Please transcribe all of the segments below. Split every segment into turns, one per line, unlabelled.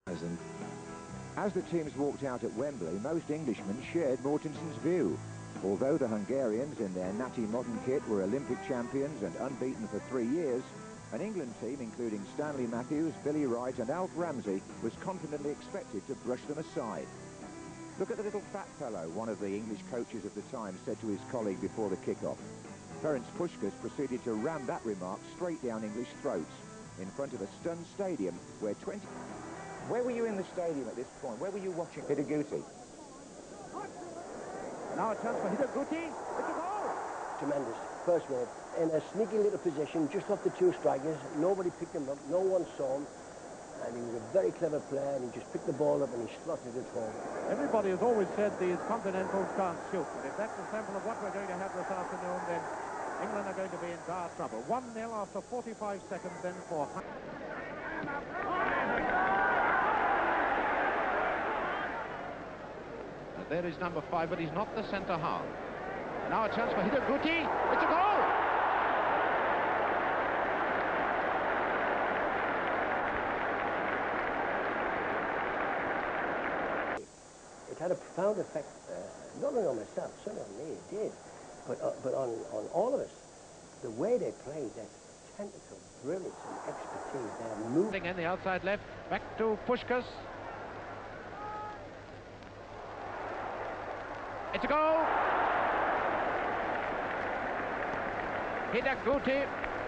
As the teams walked out at Wembley, most Englishmen shared Mortenson's view. Although the Hungarians in their natty modern kit were Olympic champions and unbeaten for three years, an England team including Stanley Matthews, Billy Wright and Alf Ramsey was confidently expected to brush them aside. Look at the little fat fellow, one of the English coaches of the time said to his colleague before the kick-off. Ferenc Puskas proceeded to ram that remark straight down English throats in front of a stunned stadium where 20... Where were you in the stadium at this point? Where were you watching Hidaguti? Now a chance for Hidaguti. It's a goal!
Tremendous. First wave. In a sneaky little position, just off the two strikers. Nobody picked him up. No one saw him. And he was a very clever player, and he just picked the ball up and he slotted it home.
Everybody has always said these continentals can't shoot. And if that's a sample of what we're going to have this afternoon, then England are going to be in dire trouble. 1-0 after 45 seconds then for... There is number five, but he's not the centre half. Now a chance for Hidaguti. It's a goal!
It had a profound effect, uh, not only on myself, certainly on me, it did, but, uh, but on, on all of us. The way they played, that technical brilliance and expertise, their moving.
In the outside left, back to Puskas. It's a goal! Hidaguti.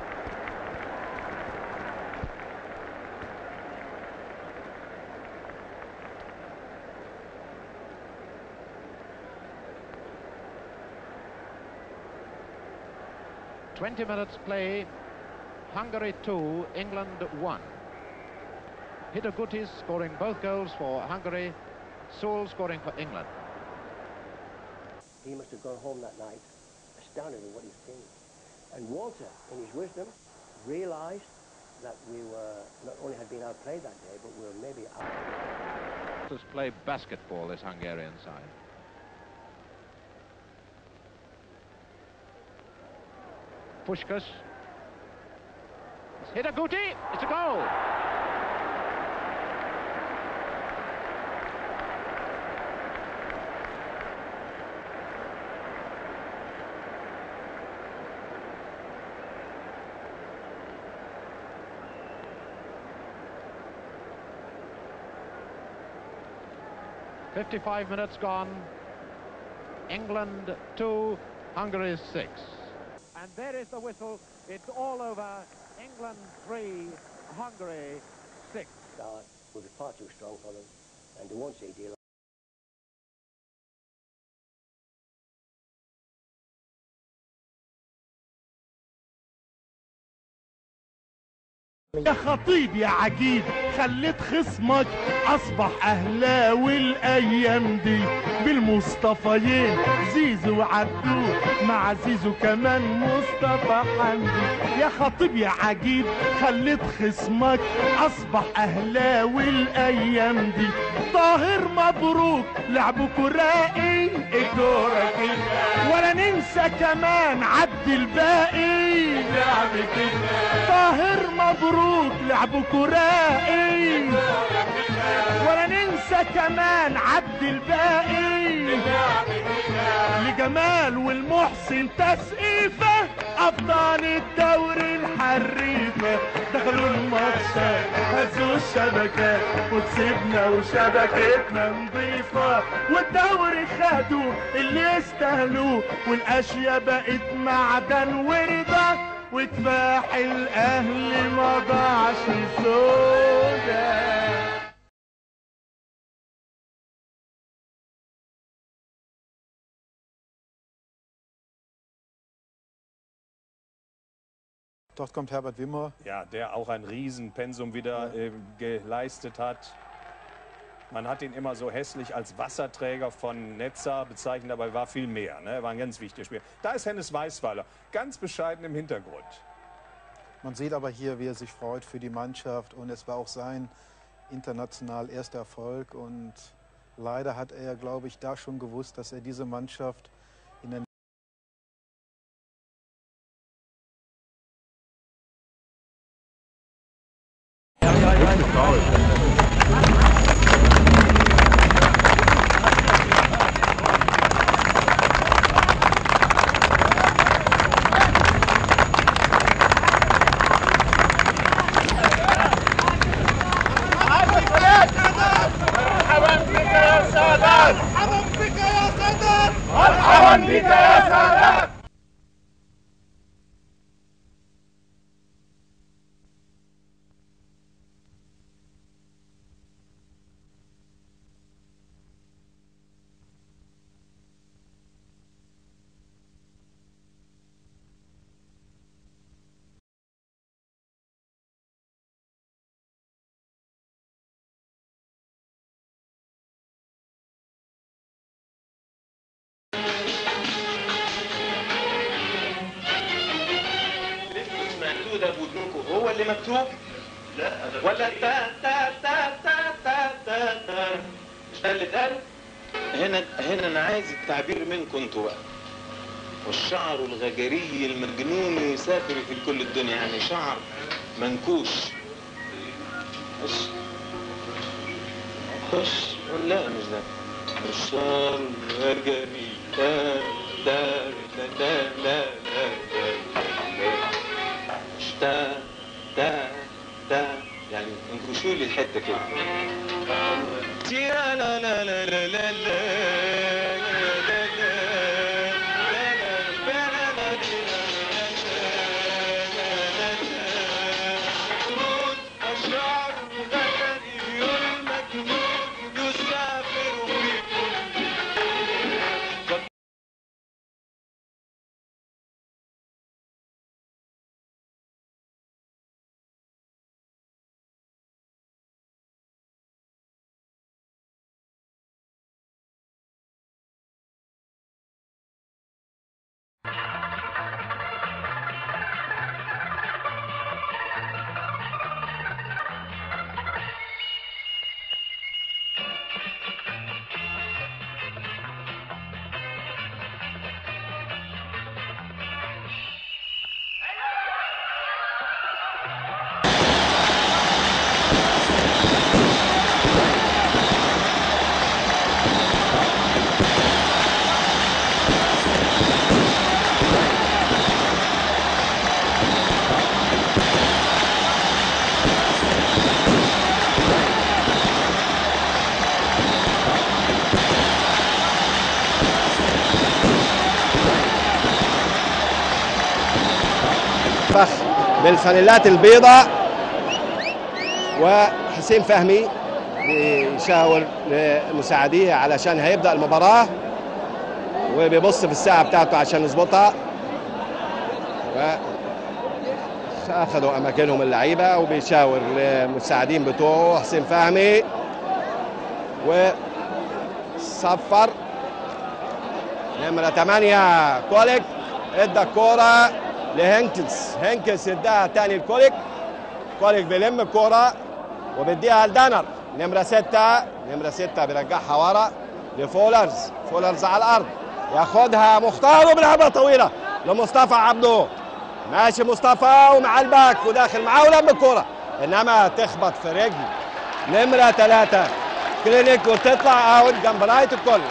Twenty minutes play. Hungary 2, England 1. Hidaguti scoring both goals for Hungary. Sewell scoring for England.
He must have gone home that night astounded at what he'd seen. And Walter, in his wisdom, realised that we were not only had been outplayed that day, but we were maybe out.
Does play basketball, this Hungarian side. Puskas. It's Hidaguti. It's a goal. Fifty-five minutes gone. England two, Hungary six. And there is the whistle. It's all over. England 3, Hungary 6.
God will be far too strong for them, and they won't see deal.
يا خطيب يا عجيب خليت خصمك اصبح اهلاوي الايام دي بالمصطفيين زيزو وعبدو مع زيزو كمان مصطفى حمدي يا خطيب يا عجيب خليت خصمك اصبح اهلاوي الايام دي طاهر مبروك لعبكوا راقي الكورة كده ولا ننسى كمان عبد الباقي لعب كده طاهر مبروك لعبكوا راقي ولا ننسى كمان عبد الباقي لجمال والمحسن تسقيفة أبطال الدوري الحريفة دخلوا الماتشات هزوا الشبكات وكسبنا وشبكتنا نضيفة والدوري خدوا اللي يستاهلوه والأشياء بقت معدن ورضا وكفاح الأهل ما ضاعش سودا
Dort kommt Herbert Wimmer.
Ja, der auch ein Riesenpensum wieder äh, geleistet hat. Man hat ihn immer so hässlich als Wasserträger von Netzer bezeichnet, aber er war viel mehr. Ne? Er war ein ganz wichtiger Spieler. Da ist Hennes Weißweiler, ganz bescheiden im Hintergrund.
Man sieht aber hier, wie er sich freut für die Mannschaft und es war auch sein international erster Erfolg und leider hat er, glaube ich, da schon gewusst, dass er diese Mannschaft in der
Ja, ja, ja.
شكرا لك يا سلام
سمعتوه ده بودنكم هو اللي مكتوب؟ لا ولا تا تا تا تا تا تا تا مش ده اللي اتقال؟ هنا هنا انا عايز التعبير منكم انتوا بقى والشعر الغجري المجنون يسافر في كل الدنيا يعني شعر منكوش خش خش لا مش ده الشعر الغجري دا دا دا دا دا دا دا تا تا تا يعني انكشوا لي الحته كده تيرا لا لا لا لا لا لا الشعر الغزلي المجنون يسافر في كل
فخ بالفانيلات البيضاء وحسين فهمي بيشاور لمساعديه علشان هيبدا المباراه وبيبص في الساعه بتاعته عشان يظبطها و اخذوا اماكنهم اللعيبه وبيشاور للمساعدين بتوعه حسين فهمي وصفر نمرة 8 كوليك ادى الكورة لهنكلز هنكلز اداها تاني لكوليك كوليك بيلم الكورة وبيديها لدانر نمرة ستة نمرة ستة بيرجعها ورا لفولرز فولرز على الأرض ياخدها مختار وبيلعبها طويلة لمصطفى عبدو ماشي مصطفى ومع الباك وداخل معاه ولم الكورة إنما تخبط في رجل نمرة ثلاثة كلينيك وتطلع اوت جنب راية الكل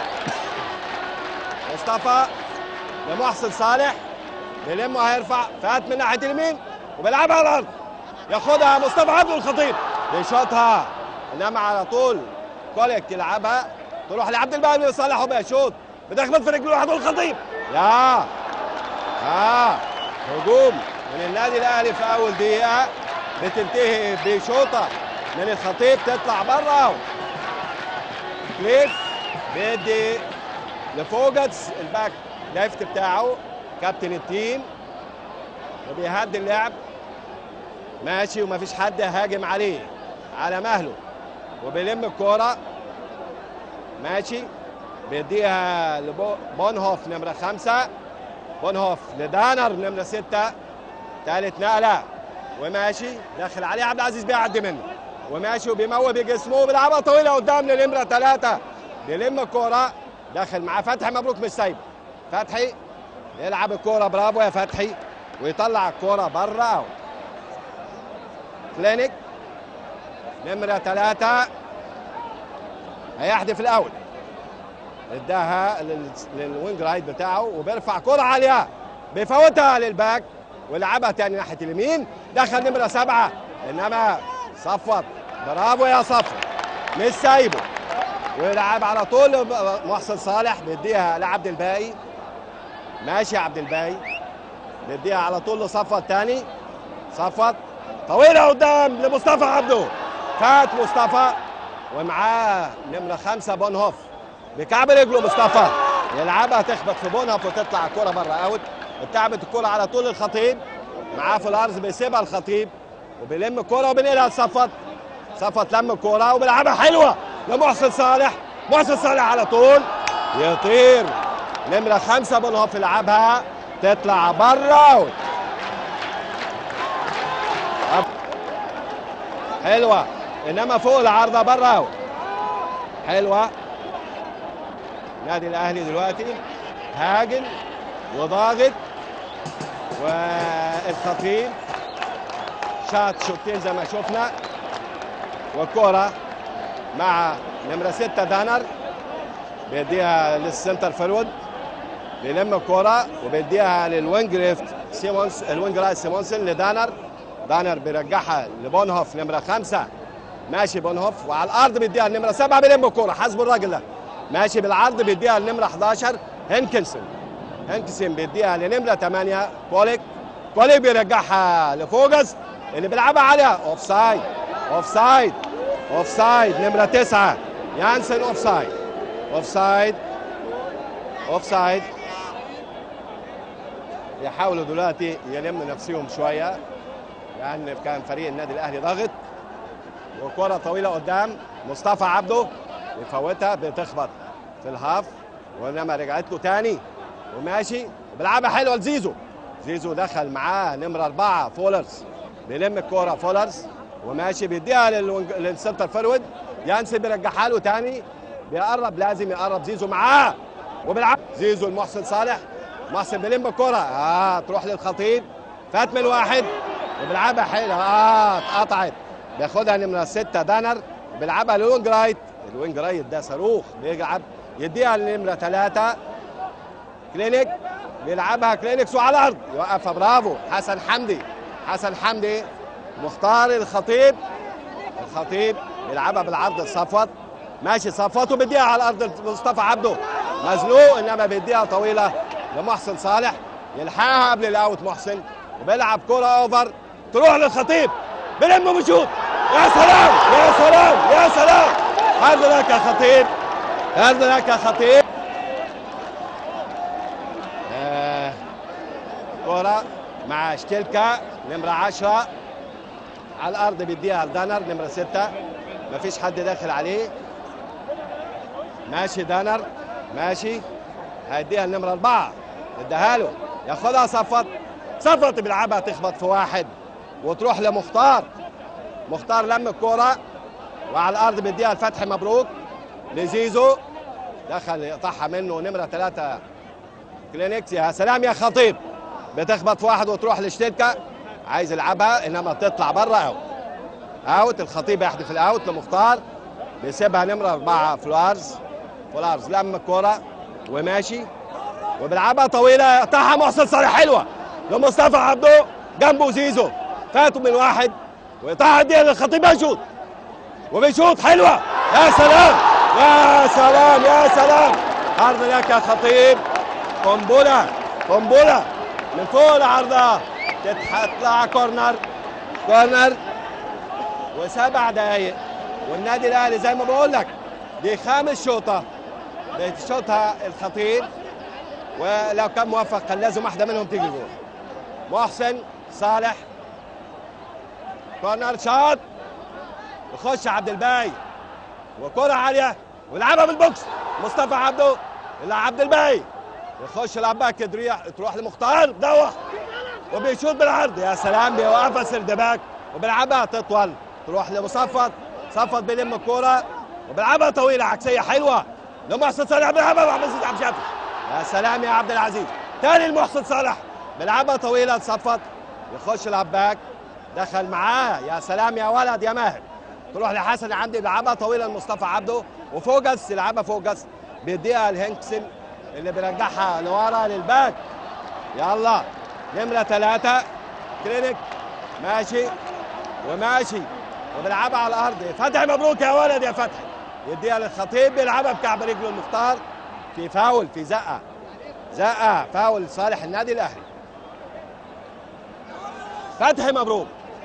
مصطفى لمحسن صالح بيلمه هيرفع فات من ناحيه اليمين وبيلعبها على الارض ياخدها مصطفى عبده الخطيب بيشوطها انما على طول كوليك يلعبها تروح لعبد الباقي بن صالح وبيشوط بتخبط في رجل واحد والخطيب يا اه هجوم من النادي الاهلي في اول دقيقه بتنتهي بشوطه من الخطيب تطلع بره كليف بيدي لفوجتس الباك ليفت بتاعه كابتن التيم وبيهدي اللعب ماشي ومفيش حد هاجم عليه على مهله وبيلم الكوره ماشي بيديها لبونهوف نمرة خمسة بونهوف لدانر نمرة ستة ثالث نقلة وماشي داخل عليه عبد العزيز بيعدي منه وماشي وبيموه بجسمه بيلعبها طويلة قدام لنمرة ثلاثة بيلم الكورة داخل معاه فتحي مبروك مش سايبه فتحي يلعب الكورة برافو يا فتحي ويطلع الكورة بره اوت كلينيك نمرة ثلاثة هيحدف الأول اداها لل- للوينج رايت بتاعه وبيرفع كرة عالية بيفوتها للباك ويلعبها تاني ناحية اليمين دخل نمرة سبعة إنما صفت برافو يا صفر مش سايبه ويلعب على طول محسن صالح بيديها لعبد الباقي ماشي يا عبد الباقي بيديها على طول لصفوت تاني صفوت طويلة قدام لمصطفى عبده فات مصطفى ومعاه نمرة خمسة بونهوف بكعب رجله مصطفى يلعبها تخبط في بونهوف وتطلع الكرة بره اوت اتلعبت الكرة على طول الخطيب معاه في الارض بيسيبها الخطيب وبيلم الكرة وبينقلها لصفوت صفوت لم الكرة وبيلعبها حلوة لمحسن صالح محسن صالح على طول يطير نمرة خمسة بونهوف يلعبها تطلع بره اوت حلوة انما فوق العارضة بره اوت حلوة نادي الاهلي دلوقتي هاجم وضاغط والخطيب شاط شوطين زي ما شفنا والكرة مع نمرة ستة دانر بيديها للسنتر فورورد بيلم الكرة وبيديها للوينج ليفت سيمونز الوينج رايت سيمونسون لدانر دانر بيرجعها لبونهوف نمرة خمسة ماشي بونهوف وعلى الأرض بيديها النمرة سبعة بيلم الكرة حسب الراجل ده ماشي بالعرض بيديها النمرة 11 هنكنسون هنكسون بيديها لنمرة 8 كوليك كوليك بيرجعها لفوجس اللي بيلعبها عليها اوف سايد اوف سايد اوف سايد نمرة 9 يانسن اوف سايد اوف سايد اوف سايد يحاولوا دلوقتي يلموا نفسهم شويه لان كان فريق النادي الاهلي ضاغط وكره طويله قدام مصطفى عبده يفوتها بتخبط في الهاف وانما رجعت له تاني وماشي وبيلعبها حلوه لزيزو زيزو دخل معاه نمره اربعه فولرز بيلم الكوره فولرز وماشي بيديها للونج- للسنتر فورورد يانسن بيرجعها له تاني بيقرب لازم يقرب زيزو معاه وبيلعب زيزو المحسن صالح محسن بيلم الكوره اه تروح للخطيب فات من الواحد وبيلعبها حلوه اه اتقطعت بياخدها نمره سته دانر بيلعبها للوينج رايت الوينج رايت ده صاروخ بيلعب يديها لنمره ثلاثه كلينيك بيلعبها كلينكس وعلى الارض يوقفها برافو حسن حمدي حسن حمدي مختار الخطيب الخطيب بيلعبها بالعرض لصفوت ماشي صفوت وبيديها على الارض مصطفى عبده مزنوق انما بيديها طويله لمحسن صالح يلحقها قبل الاوت محسن وبيلعب كرة اوفر تروح للخطيب بيلم وبيشوط يا سلام يا سلام يا سلام هارد لك يا خطيب هارد لك يا خطيب آه، كرة مع شتيلكا نمرة 10 على الأرض بيديها لدانر نمرة 6 مفيش حد داخل عليه ماشي دانر ماشي هيديها النمرة أربعة اداها له ياخدها صفت صفت بيلعبها تخبط في واحد وتروح لمختار مختار لم الكرة وعلى الأرض بيديها الفتح مبروك لزيزو دخل يقطعها منه نمرة ثلاثة كلينكس يا سلام يا خطيب بتخبط في واحد وتروح لشتيتكا عايز يلعبها انما تطلع بره اوت اوت الخطيب يحدف الاوت لمختار بيسيبها نمره اربعه فلارز فلارز لم الكوره وماشي وبيلعبها طويله يقطعها محسن صالح حلوه لمصطفى عبده جنبه زيزو فاتوا من واحد ويقطعها دي للخطيب يشوط وبيشوط حلوه يا سلام يا سلام يا سلام عرض لك يا خطيب قنبله قنبله من فوق العرضه تطلع كورنر كورنر وسبع دقايق والنادي الاهلي زي ما بقول لك دي خامس شوطه بيشوطها الخطيب ولو كان موفق كان لازم واحده منهم تيجي جول محسن صالح كورنر شوت يخش عبد الباقي وكرة عالية ويلعبها بالبوكس مصطفى عبده إلى عبد الباقي يخش يلعبها كدريع تروح لمختار دوح وبيشوط بالعرض يا سلام بيوقفها سردباك وبيلعبها تطول تروح لمصفت صفت بيلم الكرة وبيلعبها طويلة عكسية حلوة لمحسن صالح بيلعبها مع محسن عبد الشافي يا سلام يا عبد العزيز تاني المحسن صالح بيلعبها طويلة صفت يخش العباك دخل معاه يا سلام يا ولد يا ماهر تروح لحسن عندي بيلعبها طويله لمصطفى عبده وفوجس يلعبها فوجس بيديها لهنكسن اللي بيرجعها لورا للباك يلا نمره ثلاثه كلينيك ماشي وماشي وبيلعبها على الارض فتحي مبروك يا ولد يا فتحي يديها للخطيب بيلعبها بكعب رجله المختار في فاول في زقه زقه فاول صالح النادي الاهلي فتحي مبروك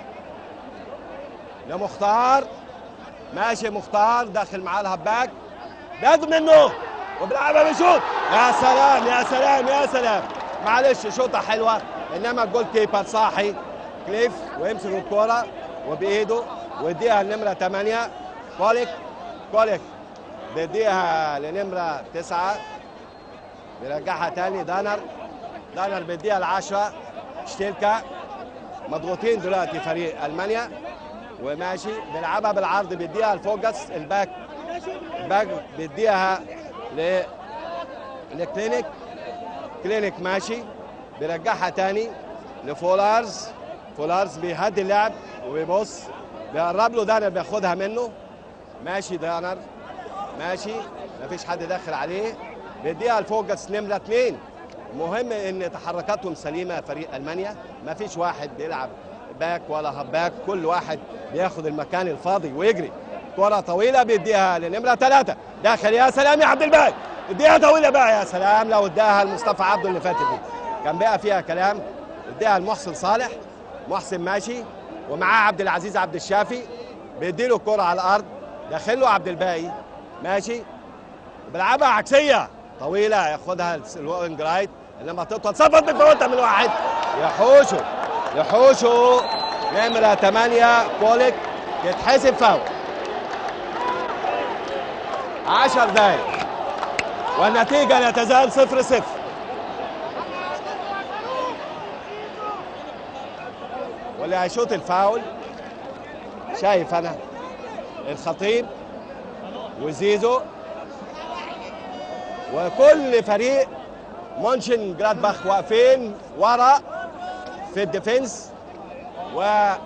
لمختار ماشي مختار داخل معاه الهباك بياخد منه وبيلعبها بيشوط يا سلام يا سلام يا سلام معلش شوطه حلوه انما الجول كيبر صاحي كليف ويمسك الكوره وبايده ويديها لنمره 8 كوليك كوليك بيديها لنمره 9 بيرجعها تاني دانر دانر بيديها العشرة شتيلكا مضغوطين دلوقتي فريق المانيا وماشي بيلعبها بالعرض بيديها لفوجس الباك الباك بيديها ل لكلينيك كلينيك ماشي بيرجعها تاني لفولارز فولارز بيهدي اللعب وبيبص بيقرب له دانر بياخدها منه ماشي دانر ماشي مفيش حد داخل عليه بيديها لفوجس نمرة اتنين مهم ان تحركاتهم سليمة فريق المانيا مفيش واحد بيلعب باك ولا هباك كل واحد بياخد المكان الفاضي ويجري كرة طويلة بيديها لنمرة ثلاثة داخل يا سلام يا عبد الباقي اديها طويلة بقى يا سلام لو اداها لمصطفى عبده اللي فاتت دي كان بقى فيها كلام اديها لمحسن صالح محسن ماشي ومعاه عبد العزيز عبد الشافي بيديله الكرة على الأرض داخل له عبد الباقي ماشي بيلعبها عكسية طويلة ياخدها الوينج رايت انما تطول صفت بتفوتها من واحد يحوشوا يحوشوا نمرة 8 كوليك يتحسب فاول 10 دقايق والنتيجة لا تزال صفر صفر واللي هيشوط الفاول شايف انا الخطيب وزيزو وكل فريق مونشن جلادباخ واقفين ورا في الديفنس و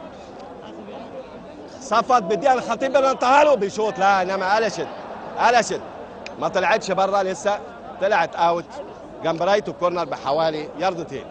صفت بديها الخطيب انتهى له بيشوط لا انما قلشت قلشت ما طلعتش بره لسه طلعت اوت جنب رايت الكورنر بحوالي ياردتين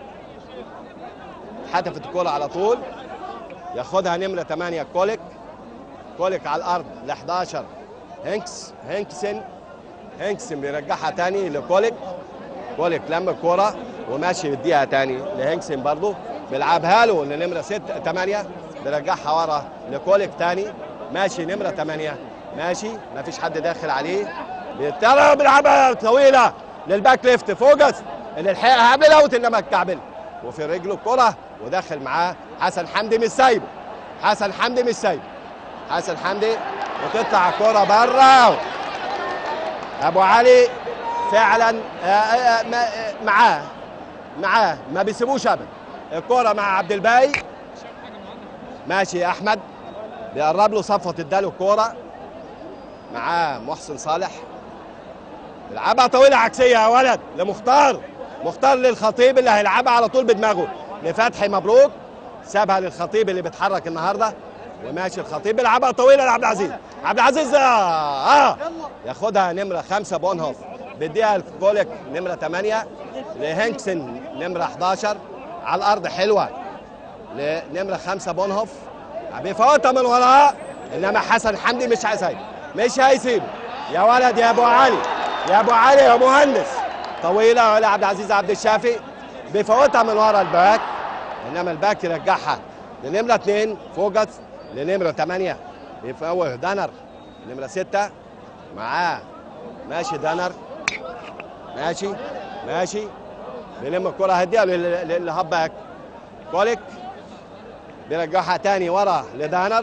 حدفت الكوره على طول ياخدها نمره 8 كوليك كوليك على الارض ل 11 هينكس هينكسن هينكسن بيرجعها تاني لكوليك كوليك لم الكوره وماشي يديها تاني لهينكسن برضه بيلعبها له لنمره 6 8 بيرجعها ورا لكوليك تاني ماشي نمره 8 ماشي ما فيش حد داخل عليه بيطلع بيلعبها طويله للباك ليفت فوجس اللي لحقها قبل الاوت انما اتكعبل وفي رجله الكره وداخل معاه حسن حمدي مش سايبه حسن حمدي مش سايبه حسن حمدي وتطلع الكره بره ابو علي فعلا آه، آه، ما- آه، معاه معاه ما بيسيبوش ابدا الكره مع عبد الباقي ماشي يا احمد بيقرب له صفوه اداله الكوره معاه محسن صالح بيلعبها طويله عكسيه يا ولد لمختار مختار للخطيب اللي هيلعبها على طول بدماغه لفتحي مبروك سابها للخطيب اللي بيتحرك النهارده وماشي الخطيب بيلعبها طويله لعبد العزيز عبد العزيز اه, آه. ياخدها نمره خمسه بونهوف بيديها لكوليك نمره 8 لهنكسن نمره 11 على الارض حلوه لنمره خمسه بونهوف بيفوتها من وراه انما حسن حمدي مش هيسيبه مش هيسيبه يا ولد يا ابو علي يا ابو علي يا مهندس طويله ولا عبد العزيز عبد الشافي بيفوتها من ورا الباك انما الباك يرجعها لنمره اثنين فوجت لنمره ثمانيه بيفوت دانر نمره سته معاه ماشي دانر ماشي ماشي بيلم الكره هديها لل- للهباك كوليك بيرجعها تاني ورا لدانر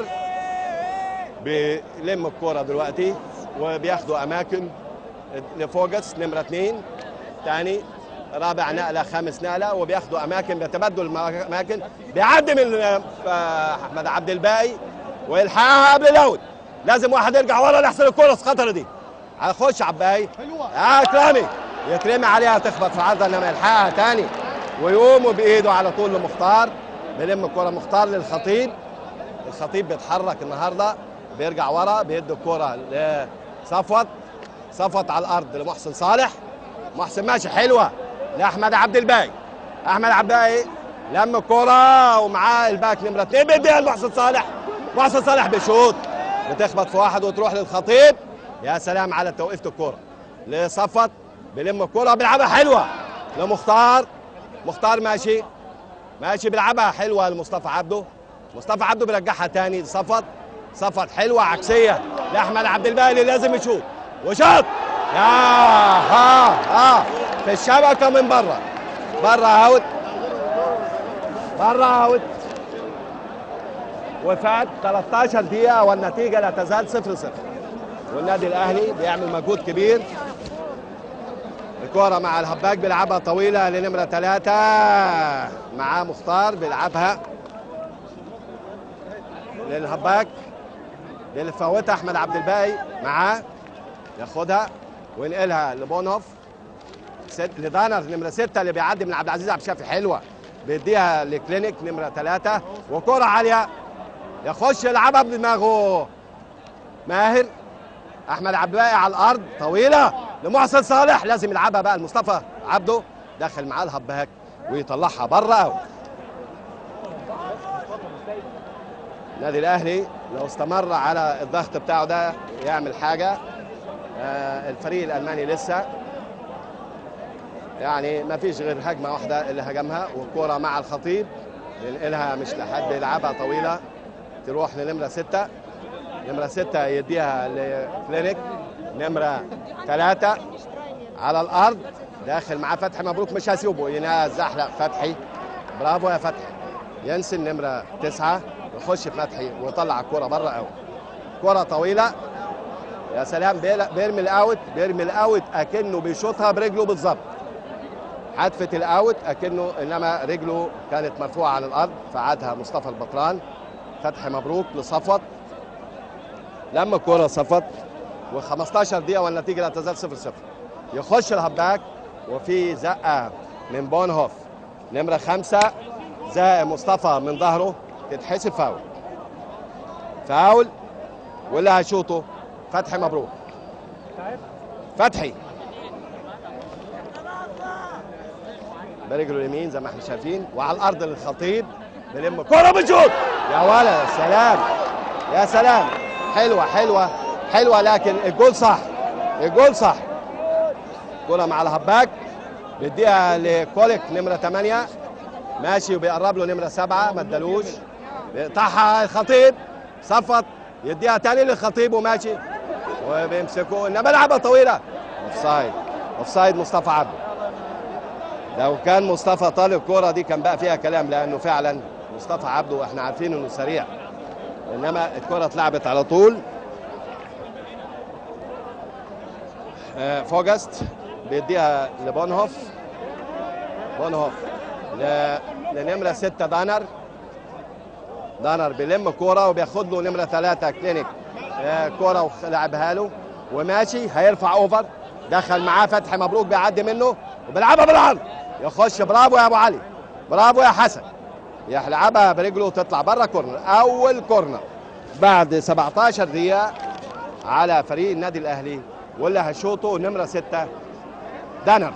بيلم الكرة دلوقتي وبياخدوا أماكن لفوجس نمرة اثنين تاني رابع نقلة خامس نقلة وبياخدوا أماكن بيتبدلوا الأماكن بيعدي من آه، أحمد عبد الباقي ويلحقها قبل الأول لازم واحد يرجع ورا لحسن الكرة الخطرة دي هيخش عباي اه كرامي يترمي عليها تخبط في عرضها انما يلحقها تاني ويقوموا بايده على طول لمختار بيلم الكرة مختار للخطيب الخطيب بيتحرك النهارده بيرجع ورا بيدي الكرة لصفوت صفوت على الارض لمحسن صالح محسن ماشي حلوه لاحمد عبد الباقي احمد عبد الباقي لم الكرة ومعاه الباك نمرة اثنين بيديها لمحسن صالح محسن صالح بيشوط بتخبط في واحد وتروح للخطيب يا سلام على توقيفة الكرة لصفت بيلم الكرة بيلعبها حلوة لمختار مختار ماشي ماشي بيلعبها حلوه لمصطفى عبده مصطفى عبده بيرجعها تاني لصفد صفد حلوه عكسيه لاحمد عبد الباقي اللي لازم يشوط وشاط يا ها ها في الشبكه من بره بره اوت بره اوت وفات 13 دقيقه والنتيجه لا تزال 0 0 والنادي الاهلي بيعمل مجهود كبير الكرة مع الهباك بيلعبها طويلة لنمرة ثلاثة معاه مختار بيلعبها للهباك اللي فوتها أحمد عبد الباقي معاه ياخدها وينقلها لبونهوف ست لدانر نمرة ستة اللي بيعدي من عبد العزيز عبد الشافي حلوة بيديها لكلينيك نمرة ثلاثة وكرة عالية يخش يلعبها بدماغه ماهر احمد عبد الباقي على الارض طويله لمحسن صالح لازم يلعبها بقى لمصطفى عبده داخل معاه الهباك ويطلعها بره اوت النادي الاهلي لو استمر على الضغط بتاعه ده يعمل حاجه آه الفريق الالماني لسه يعني ما فيش غير هجمه واحده اللي هجمها والكوره مع الخطيب ينقلها مش لحد يلعبها طويله تروح لنمره سته نمرة ستة يديها لكلينيك نمرة ثلاثة على الأرض داخل معاه فتحي مبروك مش هسيبه ينزحلق فتحي برافو يا فتحي ينسى النمرة تسعة يخش فتحي ويطلع الكرة بره أوت كرة طويلة يا سلام بيل- بيرمي الأوت بيرمي الأوت أكنه بيشوطها برجله بالظبط حدفة الأوت أكنه إنما رجله كانت مرفوعة عن الأرض فعادها مصطفى البطران فتحي مبروك لصفوت لما الكرة صفت و15 دقيقة والنتيجة لا تزال 0 0 يخش الهباك وفي زقة من بونهوف نمرة خمسة زق مصطفى من ظهره تتحسب فاول فاول واللي هيشوطه فتحي مبروك فتحي برجله اليمين زي ما احنا شايفين وعلى الارض للخطيب بيلم كرة بشوط يا ولد سلام يا سلام حلوه حلوه حلوه لكن الجول صح الجول صح كرة مع الهباك بيديها لكوليك نمرة 8 ماشي وبيقرب له نمرة 7 ما ادالوش بيقطعها الخطيب صفط يديها تاني للخطيب وماشي وبيمسكوا انما لعبة طويلة اوفسايد اوفسايد مصطفى عبده لو كان مصطفى طالب الكرة دي كان بقى فيها كلام لانه فعلا مصطفى عبده احنا عارفين انه سريع انما الكرة اتلعبت على طول آه، فوجست بيديها لبونهوف بونهوف ل- لنمرة ستة دانر دانر بيلم كورة وبياخد له نمرة ثلاثة كلينيك آه، كورة ولعبها له وماشي هيرفع اوفر دخل معاه فتحي مبروك بيعدي منه وبيلعبها بالعرض يخش برافو يا ابو علي برافو يا حسن يلعبها برجله وتطلع بره كورنر اول كورنر بعد 17 دقيقة على فريق النادي الأهلي واللي هيشوطه نمرة ستة دانر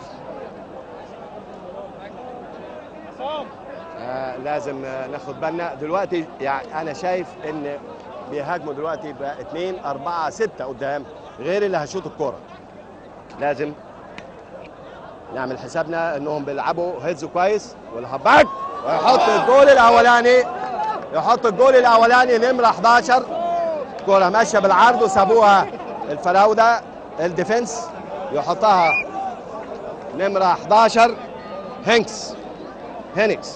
آه لازم آه، ناخد بالنا دلوقتي يعني أنا شايف إن بيهاجموا دلوقتي بقى اتنين أربعة ستة قدام غير اللي هيشوط الكورة لازم نعمل حسابنا إنهم بيلعبوا هيدز كويس والهباك ويحط الجول الأولاني يحط الجول الاولاني نمره 11 كره ماشيه بالعرض وسابوها الفراوده الديفنس يحطها نمره 11 هينكس هينكس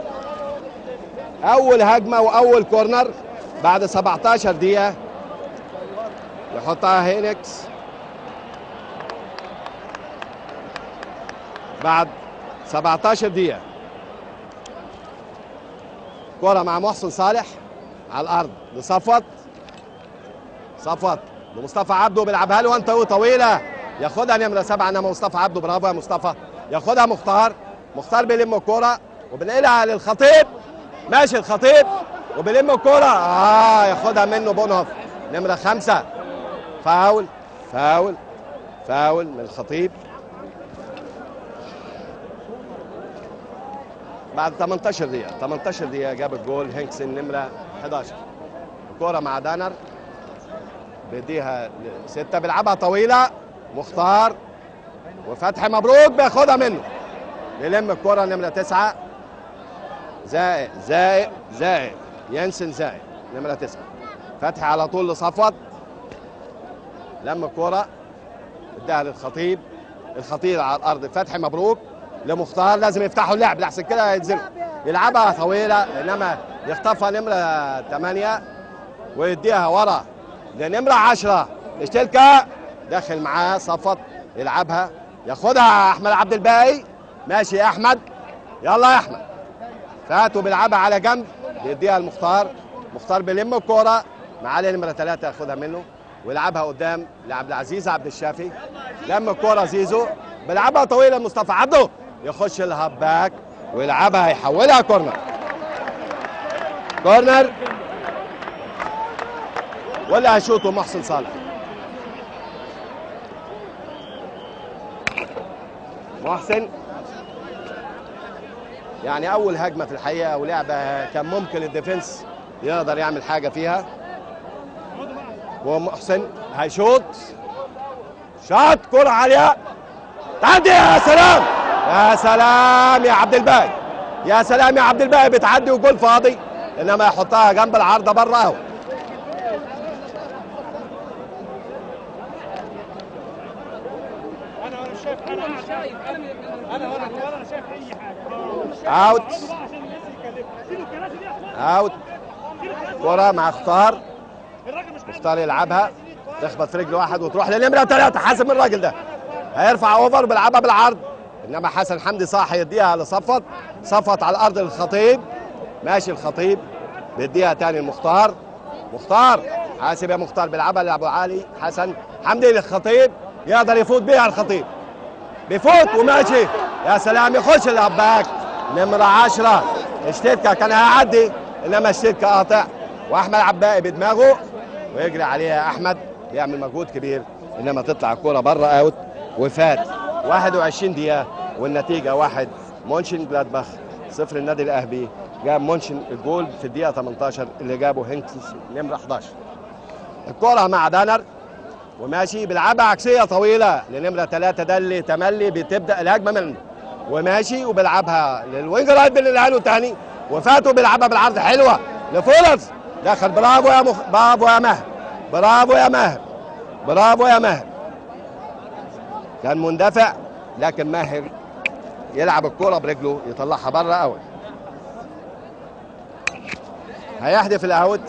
اول هجمه واول كورنر بعد 17 دقيقه يحطها هينكس بعد 17 دقيقه كرة مع محسن صالح على الأرض لصفوت صفوت لمصطفى عبده بيلعبها له وانت طويلة ياخدها نمرة سبعة انما مصطفى عبده برافو يا مصطفى ياخدها مختار مختار بيلم الكرة وبنقلها للخطيب ماشي الخطيب وبيلم الكرة اه ياخدها منه بونهوف نمرة خمسة فاول فاول فاول من الخطيب بعد 18 دقيقة 18 دقيقة جاب الجول هينكسن نمرة 11 الكرة مع دانر بيديها ستة بيلعبها طويلة مختار وفتحي مبروك بياخدها منه بيلم الكرة نمرة تسعة زائق زائق زائق ينسن زائق نمرة تسعة فتحي على طول لصفوت لم الكرة اداها للخطيب الخطيب على الارض فتحي مبروك لمختار لازم يفتحوا اللعب لحسن كده ينزلوا يلعبها طويله انما يخطفها نمره 8 ويديها ورا لنمره 10 اشتلكا داخل معاه صفت يلعبها ياخدها احمد عبد الباقي ماشي يا احمد يلا يا احمد فاتوا بيلعبها على جنب بيديها المختار مختار بيلم الكوره معاه نمره ثلاثه ياخدها منه ويلعبها قدام لعبد العزيز عبد الشافي لم الكوره زيزو بيلعبها طويله مصطفى عبده يخش الهاب باك ويلعبها يحولها كورنر كورنر ولا هيشوطه محسن صالح محسن يعني اول هجمه في الحقيقه ولعبه كان ممكن الديفنس يقدر يعمل حاجه فيها ومحسن هيشوط شاط كرة عالية تعدي يا سلام يا سلام يا عبد الباقي يا سلام يا عبد الباقي بتعدي وجول فاضي انما يحطها جنب العارضة بره اهو
انا وانا شايف انا انا شايف انا وانا وانا شايف اي حاجه
اوت
عشان الناس يتكلموا شيلوا الكراسي دي يا اخوان
اوت كرة مع اختار
الراجل مش
اختار يلعبها تخبط في رجل واحد وتروح لنمرة ثلاثة حاسب من الراجل ده هيرفع اوفر بيلعبها بالعرض انما حسن حمدي صح يديها لصفت صفت على الارض للخطيب ماشي الخطيب بيديها تاني المختار مختار حاسب يا مختار بيلعبها لابو علي حسن حمدي للخطيب يقدر يفوت بيها الخطيب بيفوت وماشي يا سلام يخش الهباك نمرة عشرة اشتيتكا كان هيعدي انما اشتيتكا قاطع واحمد عباقي بدماغه ويجري عليها احمد يعمل مجهود كبير انما تطلع الكوره بره اوت وفات 21 دقيقه والنتيجه واحد مونشن جلادباخ صفر النادي الاهلي جاب مونشن الجول في الدقيقه 18 اللي جابه هينكس نمره 11 الكوره مع دانر وماشي بيلعبها عكسيه طويله لنمره ثلاثه ده اللي تملي بتبدا الهجمه منه وماشي وبيلعبها للوينج رايت بالالهان تاني وفاتوا بيلعبها بالعرض حلوه لفولرز دخل برافو يا مخ... برافو يا ماهر برافو يا ماهر برافو يا ماهر كان مندفع لكن ماهر يلعب الكرة برجله يطلعها بره اوت هيحدف الاوت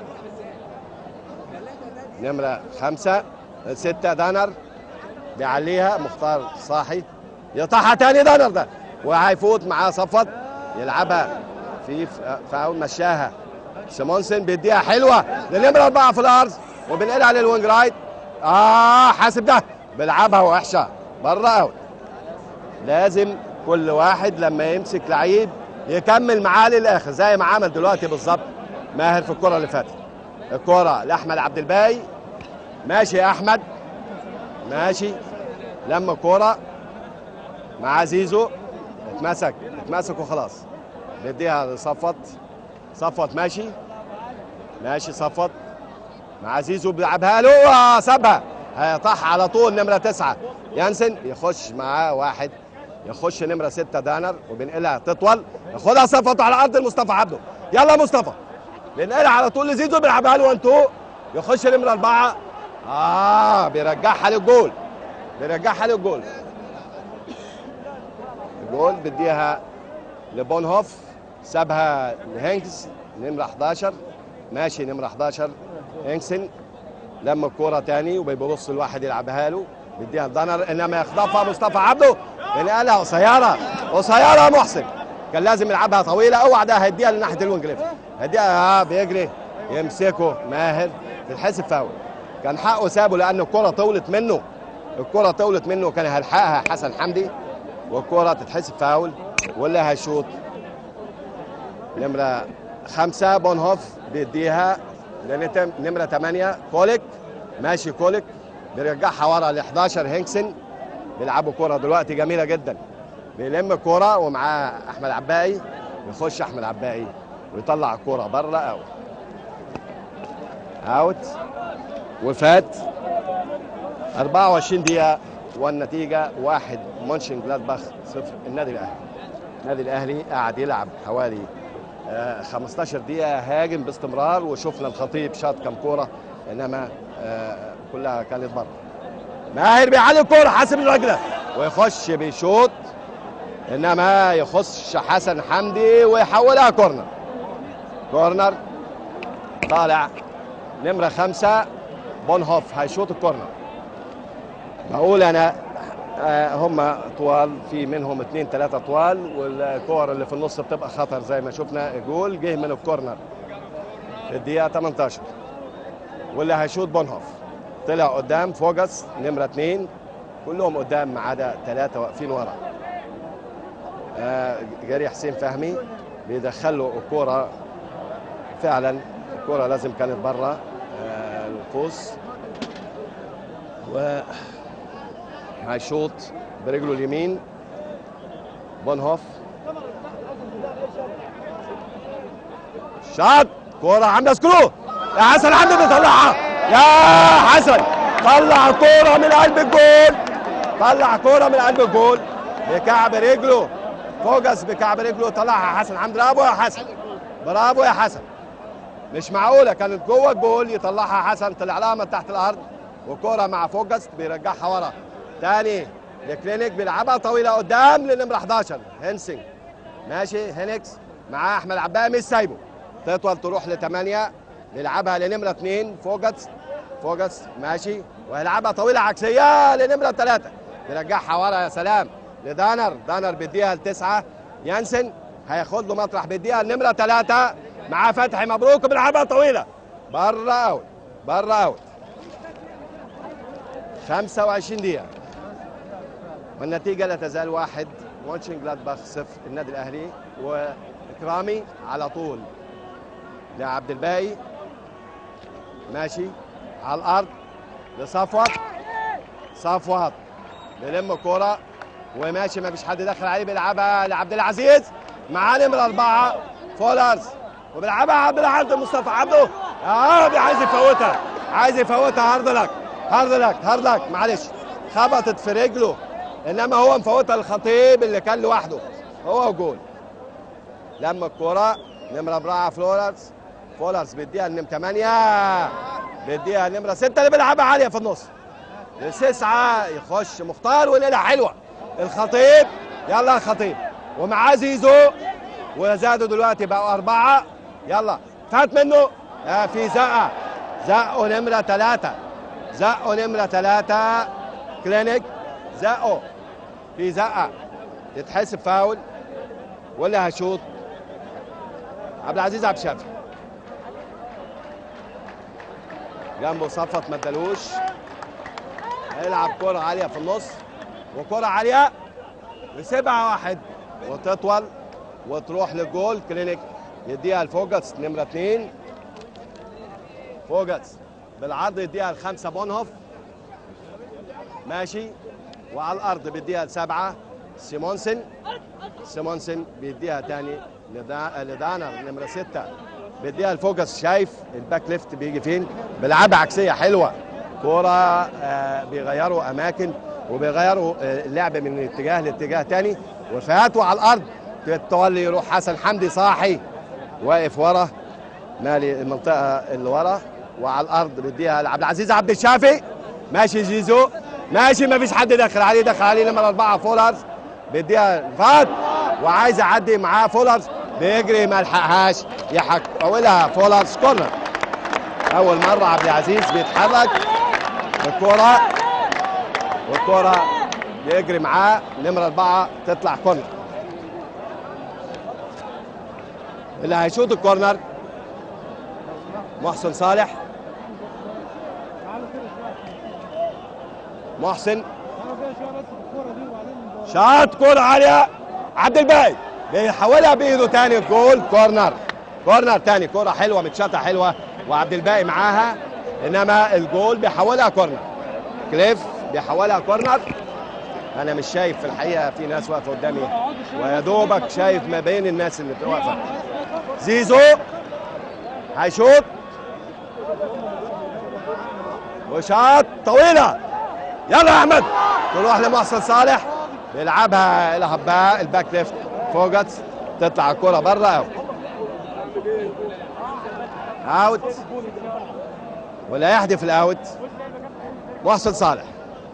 نمرة خمسة ستة دانر بيعليها مختار صاحي يقطعها تاني دانر ده وهيفوت معاه صفت يلعبها في فاول مشاها سيمونسن بيديها حلوه لنمره اربعه في الارض وبنقلها للوينج رايت اه حاسب ده بيلعبها وحشه بره اوت لازم كل واحد لما يمسك لعيب يكمل معاه للاخر زي ما عمل دلوقتي بالظبط ماهر في الكره اللي فاتت الكره لاحمد عبد الباقي ماشي يا احمد ماشي لما كوره مع زيزو اتمسك اتمسك وخلاص بيديها لصفت صفت ماشي ماشي صفت مع زيزو بيلعبها له آه سابها هيطح على طول نمره تسعه يانسن يخش معاه واحد يخش نمره سته دانر وبينقلها تطول ياخدها صفت على ارض مصطفى عبده يلا مصطفى بينقلها على طول لزيزو بيلعبها له وانتو يخش نمره اربعه اه بيرجعها للجول بيرجعها للجول الجول بديها لبونهوف سابها لهينكس نمرة 11 ماشي نمرة 11 هينكسن لما الكورة تاني وبيبص الواحد يلعبها له بيديها دانر انما يخطفها مصطفى عبده بينقلها قصيرة قصيرة يا محسن كان لازم يلعبها طويلة اوعى ده هيديها لناحية الوينج ليفت هيديها اه بيجري يمسكه ماهر تتحسب فاول كان حقه سابه لان الكرة طولت منه الكرة طولت منه كان هيلحقها حسن حمدي والكرة تتحسب فاول واللي هيشوط نمرة خمسة بونهوف بيديها لنتم نمرة ثمانية كوليك ماشي كوليك بيرجعها ورا ل 11 هينكسن بيلعبوا كرة دلوقتي جميلة جدا بيلم الكرة ومعاه أحمد عباقي يخش أحمد عباقي ويطلع الكرة بره أوت أوت وفات 24 دقيقة والنتيجه واحد مونشن جلادباخ صفر النادي الاهلي النادي الاهلي قاعد يلعب حوالي آه، 15 دقيقه هاجم باستمرار وشفنا الخطيب شاط كم كوره انما آه، كلها كانت بره ماهر بيعلي الكوره حاسب الرجله ويخش بيشوط انما يخش حسن حمدي ويحولها كورنر كورنر طالع نمره خمسه بونهوف هيشوط الكورنر بقول انا آه، هم طوال في منهم اثنين ثلاثه طوال والكور اللي في النص بتبقى خطر زي ما شفنا جول جه من الكورنر في الدقيقه 18 واللي هيشوط بونهوف طلع قدام فوجس نمره اثنين كلهم قدام ما عدا ثلاثه واقفين ورا آه، جاري حسين فهمي بيدخل له الكوره فعلا الكوره لازم كانت بره آه، القوس و هيشوط برجله اليمين بونهوف شاط كوره عامله سكرو يا حسن حمدي بيطلعها يا حسن طلع كوره من قلب الجول طلع كوره من قلب الجول بكعب رجله فوجس بكعب رجله طلعها حسن حمدي برافو يا حسن برافو يا حسن مش معقوله كانت جوه الجول يطلعها حسن طلع لها من تحت الارض وكوره مع فوجس بيرجعها ورا تاني لكلينيك بيلعبها طويله قدام لنمره 11 هنسنج ماشي هينكس معاه احمد عباية مش سايبه تطول تروح لثمانيه بيلعبها لنمره اثنين فوجس فوجس ماشي ويلعبها طويله عكسيه لنمره ثلاثه بيرجعها ورا يا سلام لدانر دانر بيديها لتسعه يانسن هياخد له مطرح بيديها لنمره ثلاثه معاه فتحي مبروك بيلعبها طويله بره اوت بره اوت 25 دقيقه والنتيجه لا تزال واحد مونشن جلادباخ صفر النادي الاهلي واكرامي على طول لعبد الباقي ماشي على الارض لصفوت صفوت بيلم الكوره وماشي ما فيش حد دخل عليه بيلعبها لعبد العزيز معاه نمره اربعه فولرز وبيلعبها عبد العزيز مصطفى عبده اه عايز يفوتها عايز يفوتها هارد لك هارد لك هارد لك معلش خبطت في رجله انما هو مفوتها للخطيب اللي كان لوحده هو جول لما الكوره نمره اربعه فلورنس فولرز بيديها لنمره ثمانيه بيديها لنمره سته اللي بيلعبها عاليه في النص لتسعه يخش مختار وليله حلوه الخطيب يلا يا خطيب ومعاه زيزو وزادوا دلوقتي بقوا اربعه يلا فات منه آه في زقه زقوا نمره ثلاثه زقوا نمره ثلاثه كلينيك زقوا في زقه تتحسب فاول ولا هشوط عبد العزيز عبد الشافي جنبه صفت ما ادالوش هيلعب كرة عالية في النص وكرة عالية وسبعة واحد وتطول وتروح للجول كلينيك يديها لفوجتس نمرة اتنين فوجتس بالعرض يديها لخمسة بونهوف ماشي وعلى الأرض بيديها لسبعة سيمونسن سيمونسن بيديها تاني لدا- لدانر نمرة ستة بيديها لفوجس شايف الباك ليفت بيجي فين بيلعبها عكسية حلوة كورة آه، بيغيروا أماكن وبيغيروا آه، اللعب من اتجاه لاتجاه تاني وفاتوا على الأرض تولي يروح حسن حمدي صاحي واقف ورا مالي المنطقة اللي ورا وعلى الأرض بيديها لعبد العزيز عبد الشافي ماشي زيزو ماشي ما فيش حد دخل عليه دخل عليه نمرة أربعة فولرز بيديها فات وعايز يعدي معاه فولرز بيجري ما لحقهاش يحك اولها فولرز كورنر اول مره عبد العزيز بيتحرك الكوره والكوره بيجري معاه نمره اربعه تطلع كورنر اللي هيشوط الكورنر محسن صالح محسن شاط كورة عالية عبد الباقي بيحولها بايده تاني جول كورنر كورنر تاني كورة حلوة متشاطة حلوة وعبد الباقي معاها انما الجول بيحولها كورنر كليف بيحولها كورنر انا مش شايف في الحقيقة في ناس واقفة قدامي ويا دوبك شايف ما بين الناس اللي واقفة زيزو هيشوط وشاط طويلة يلا يا احمد تروح لمحسن صالح بيلعبها الهباء الباك ليفت فوجتس تطلع الكرة بره اوت اوت ولا يحدف الاوت محسن صالح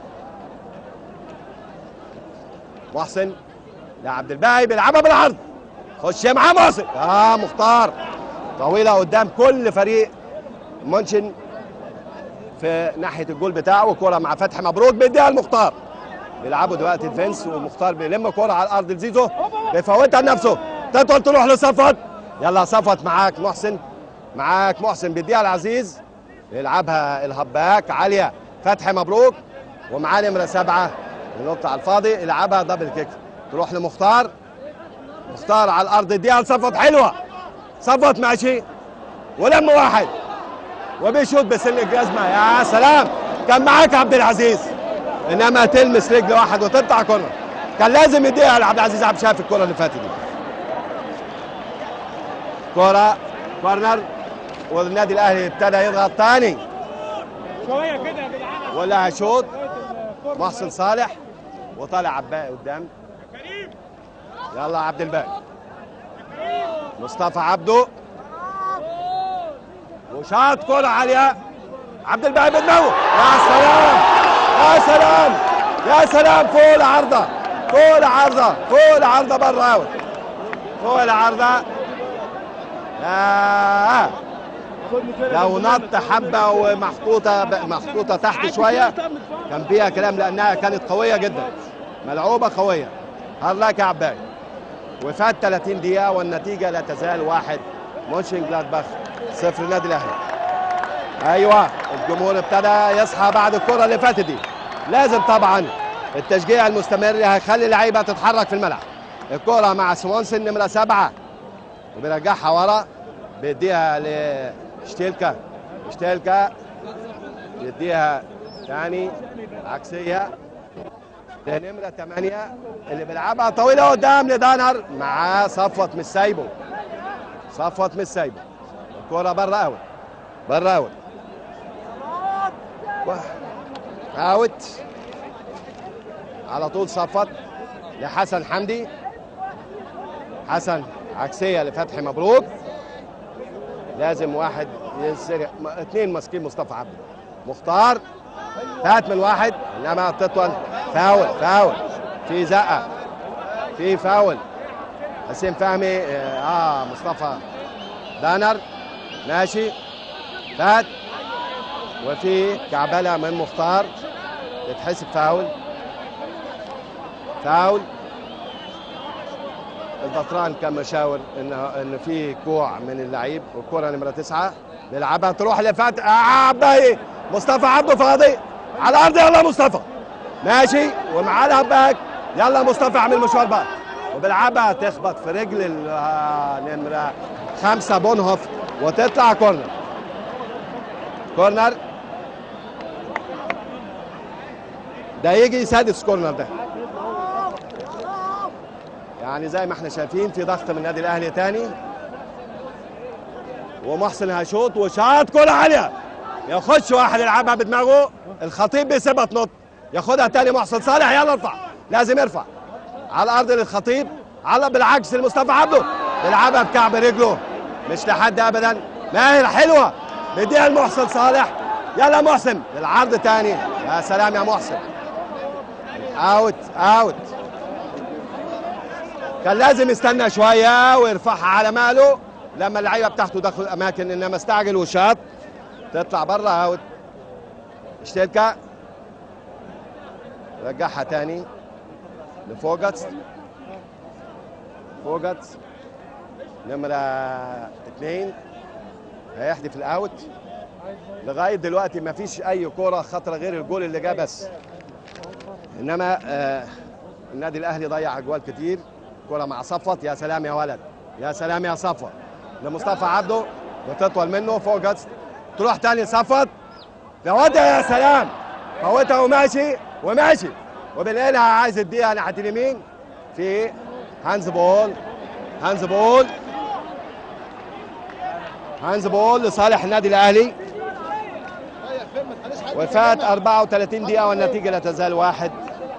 محسن لعبد الباقي بيلعبها بالعرض خش معاه محسن اه مختار طويله قدام كل فريق منشن في ناحيه الجول بتاعه وكره مع فتحي مبروك بيديها المختار بيلعبوا دلوقتي الفنس والمختار بيلم كره على الارض لزيزو بيفوتها لنفسه تدخل تروح لصفوت يلا صفوت معاك محسن معاك محسن بيديها العزيز يلعبها الهباك عاليه فتحي مبروك ومعاه نمره سبعه ينط على الفاضي يلعبها دبل كيك تروح لمختار مختار على الارض يديها لصفوت حلوه صفوت ماشي ولم واحد وبيشوط بسن الجزمه يا سلام كان معاك عبد العزيز انما تلمس رجل واحد وتقطع كره كان لازم يديها لعبد العزيز عبد الشافي الكره اللي فاتت دي كره كورنر والنادي الاهلي ابتدى يضغط تاني
شويه كده يا جدعان
ولا هيشوط محسن صالح وطالع عباقي قدام يلا عبد الباقي مصطفى عبده وشاط كرة عالية عبد الباقي بدماغه يا سلام يا سلام يا سلام فوق العارضة فوق العارضة فوق العارضة بره اوت فوق العارضة يا لو نط حبة ومحطوطة محطوطة تحت شوية كان فيها كلام لأنها كانت قوية جدا ملعوبة قوية هرلاك يا عباي وفات 30 دقيقة والنتيجة لا تزال واحد مونشن جلادباخ صفر النادي الأهلي أيوة الجمهور ابتدى يصحى بعد الكرة اللي فاتت دي لازم طبعا التشجيع المستمر هيخلي اللعيبة تتحرك في الملعب الكرة مع سوانسن نمرة سبعة وبيرجعها ورا بيديها لشتيلكا شتيلكا بيديها تاني عكسية لنمرة 8 اللي بيلعبها طويلة قدام لدانر معاه صفوت مش سايبه صفوت مش سايبه الكرة بره اوت بره اوت اوت على طول صفت لحسن حمدي حسن عكسية لفتحي مبروك لازم واحد يسرق م- اثنين ماسكين مصطفى عبده مختار فات من واحد انما تطول فاول فاول في زقه في فاول حسين فهمي اه آه، مصطفى دانر ماشي فات وفي كعبله من مختار يتحسب فاول فاول البطران كان مشاور ان ان في كوع من اللعيب والكره نمره تسعه بيلعبها تروح لفتح آه عباي مصطفى عبده فاضي على الارض يلا مصطفى ماشي ومعاه الهباك يلا مصطفى اعمل مشوار بقى وبيلعبها تخبط في رجل ال- آه، نمره خمسه بونهوف وتطلع كورنر كورنر ده يجي سادس كورنر ده يعني زي ما احنا شايفين في ضغط من النادي الاهلي تاني ومحسن هيشوط وشاط كرة عالية يخش واحد يلعبها بدماغه الخطيب بيسيبها تنط ياخدها تاني محسن صالح يلا ارفع لازم يرفع على الارض للخطيب على بالعكس لمصطفى عبده بيلعبها بكعب رجله مش لحد ابدا ماهر حلوه بيديها لمحسن صالح يلا محسن العرض تاني يا سلام يا محسن اوت اوت كان لازم يستنى شويه ويرفعها على ماله لما اللعيبه بتاعته دخلوا الاماكن انما استعجل وشاط تطلع بره اوت اشتلكا رجعها تاني لفوجتس فوجتس نمرة اثنين هيحدف الاوت لغاية دلوقتي ما فيش أي كرة خطرة غير الجول اللي جه بس إنما آه النادي الأهلي ضيع أجوال كتير كرة مع صفوت يا سلام يا ولد يا سلام يا صفوت لمصطفى عبده بتطول منه فوجتس تروح تاني صفوت فوتها يا سلام فوتها وماشي وماشي وبنلاقيها عايز يديها ناحيه اليمين في هانز بول هانز بول هانز بول لصالح النادي الاهلي وفات 34 دقيقه والنتيجه لا تزال واحد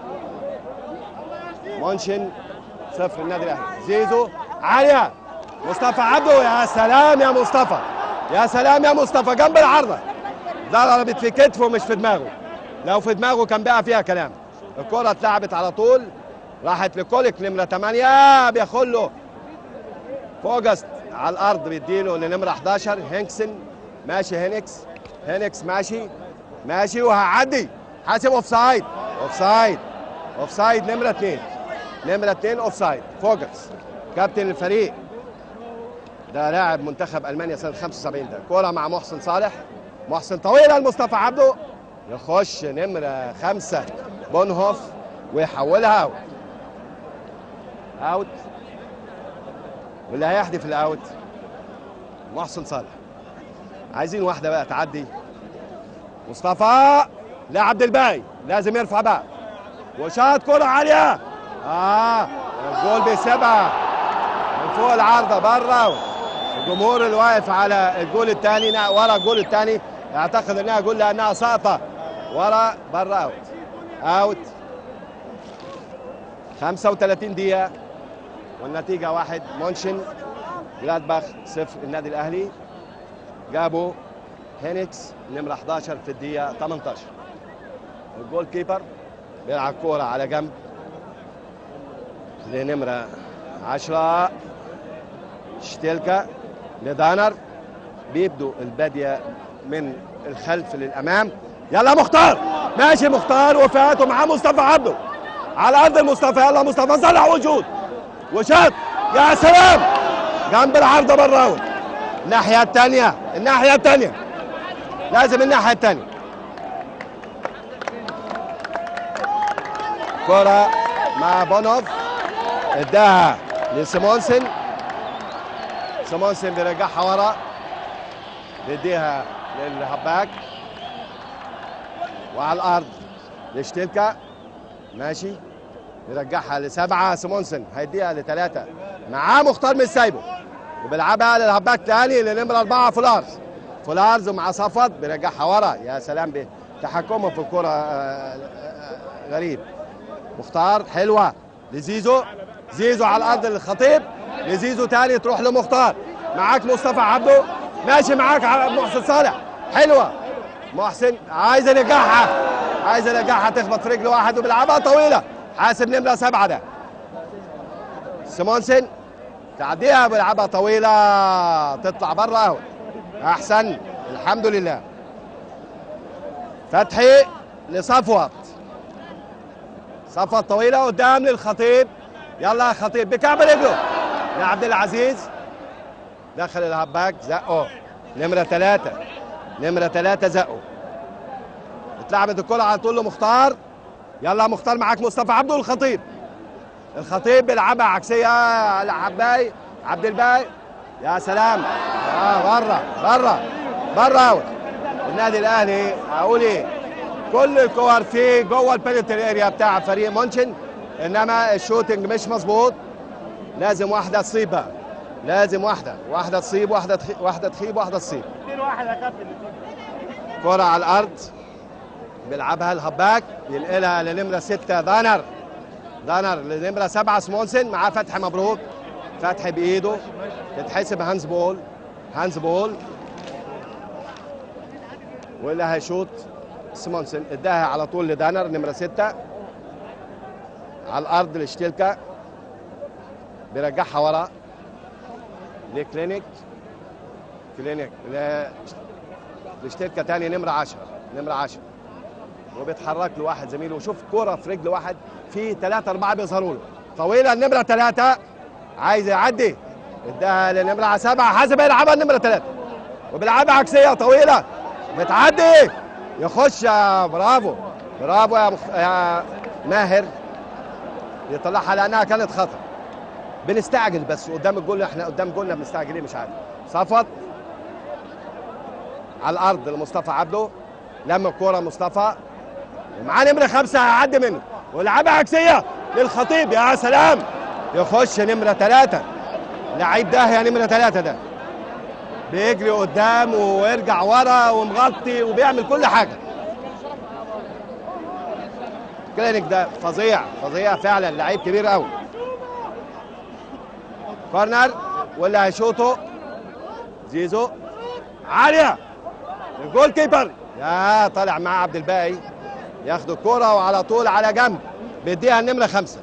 مونشن صفر النادي الاهلي زيزو عاليه مصطفى عبده يا سلام يا مصطفى يا سلام يا مصطفى جنب العارضه ضربت في كتفه مش في دماغه لو في دماغه كان بقى فيها كلام الكرة اتلعبت على طول راحت لكوليك نمرة 8 بياخد له فوجست على الأرض بيديله لنمرة 11 هينكسن ماشي هينكس هينكس ماشي ماشي وهعدي حاسب اوف سايد اوف سايد اوف سايد نمرة 2 نمرة 2 اوف سايد فوجس كابتن الفريق ده لاعب منتخب المانيا سنه 75 ده كوره مع محسن صالح محسن طويله لمصطفى عبده يخش نمره خمسه بونهوف ويحولها اوت اوت واللي هيحدف الاوت محسن صالح عايزين واحده بقى تعدي مصطفى لعبد الباقي لازم يرفع بقى وشاط كره عاليه اه الجول بيسيبها من فوق العارضه بره الجمهور اللي واقف على الجول الثاني ورا الجول الثاني يعتقد انها جول لانها ساقطه ورا بره اوت اوت 35 دقيقه والنتيجه واحد مونشن جلادباخ صفر النادي الاهلي جابوا هينكس نمره 11 في الدقيقه 18 الجول كيبر بيلعب كوره على جنب لنمره 10 شتيلكا لدانر بيبدوا الباديه من الخلف للامام يلا مختار ماشي مختار وفات ومعاه مصطفى عبده على ارض المصطفى يلا مصطفى صلح وجود وشاط يا سلام جنب العارضه بره الناحيه الثانيه الناحيه الثانيه لازم الناحيه الثانيه كرة مع بونوف اداها لسيمونسن سيمونسن بيرجعها ورا بيديها للهباك وعلى الارض لشتيلكا ماشي يرجعها لسبعه سيمونسن هيديها لثلاثه معاه مختار مش سايبه وبيلعبها للهباك تاني لنمره اربعه فولارز فولارز مع صفد بيرجعها ورا يا سلام بتحكمه في الكره آه، آه، غريب مختار حلوه لزيزو زيزو على الارض للخطيب لزيزو تاني تروح لمختار معاك مصطفى عبده ماشي معاك على محسن صالح حلوه محسن عايز ينجحها عايز ينجحها تخبط في رجل واحد وبيلعبها طويله حاسب نمره سبعه ده سيمونسن تعديها بيلعبها طويله تطلع بره اهو احسن الحمد لله فتحي لصفوت صفوت طويله قدام للخطيب يلا يا خطيب بكعب رجله لعبد العزيز دخل الهباك زقه نمره ثلاثه نمره ثلاثه زقه اتلعبت الكره على طول لمختار يلا مختار معاك مصطفى عبده الخطيب الخطيب بيلعبها عكسيه على عباي عبد الباقي يا سلام اه بره بره بره اوت النادي الاهلي اقول ايه كل الكور فيه جوه البنالتي اريا بتاع فريق مونشن انما الشوتنج مش مظبوط لازم واحده تصيب بقى لازم واحده واحده تصيب واحده تخيب واحده تخيب واحده تصيب
واحد يا كابتن
كرة على الأرض بيلعبها الهباك ينقلها لنمرة ستة دانر دانر لنمرة سبعة سمونسن معاه فتحي مبروك فتحي بإيده تتحسب هانز بول هانز بول واللي هيشوط سمونسن اداها على طول لدانر نمرة ستة على الأرض لشتيلكا بيرجعها ورا لكلينيك كلينيك ل- لشتيلكا تاني نمرة 10 نمرة 10 وبيتحرك له واحد زميله وشوف كرة في رجل واحد في ثلاثة أربعة بيظهروا له طويلة النمرة ثلاثة عايز يعدي اداها لنمرة سبعة حسب يلعبها النمرة ثلاثة وبيلعبها عكسية طويلة بتعدي يخش يا برافو برافو يا, مخ... يا ماهر يطلعها لأنها كانت خطر بنستعجل بس قدام الجول احنا قدام جولنا بنستعجل ليه مش عارف صفت على الارض لمصطفى عبده لما الكوره مصطفى ومعاه نمره خمسه هيعدي منه ولعبها عكسيه للخطيب يا سلام يخش نمره ثلاثه لعيب ده يا نمره ثلاثه ده بيجري قدام ويرجع ورا ومغطي وبيعمل كل حاجه كلينيك ده فظيع فظيع فعلا لعيب كبير قوي كورنر واللي هيشوطه زيزو عاليه الجول كيبر يا طالع مع عبد الباقي ياخد الكرة وعلى طول على جنب بيديها النمرة خمسة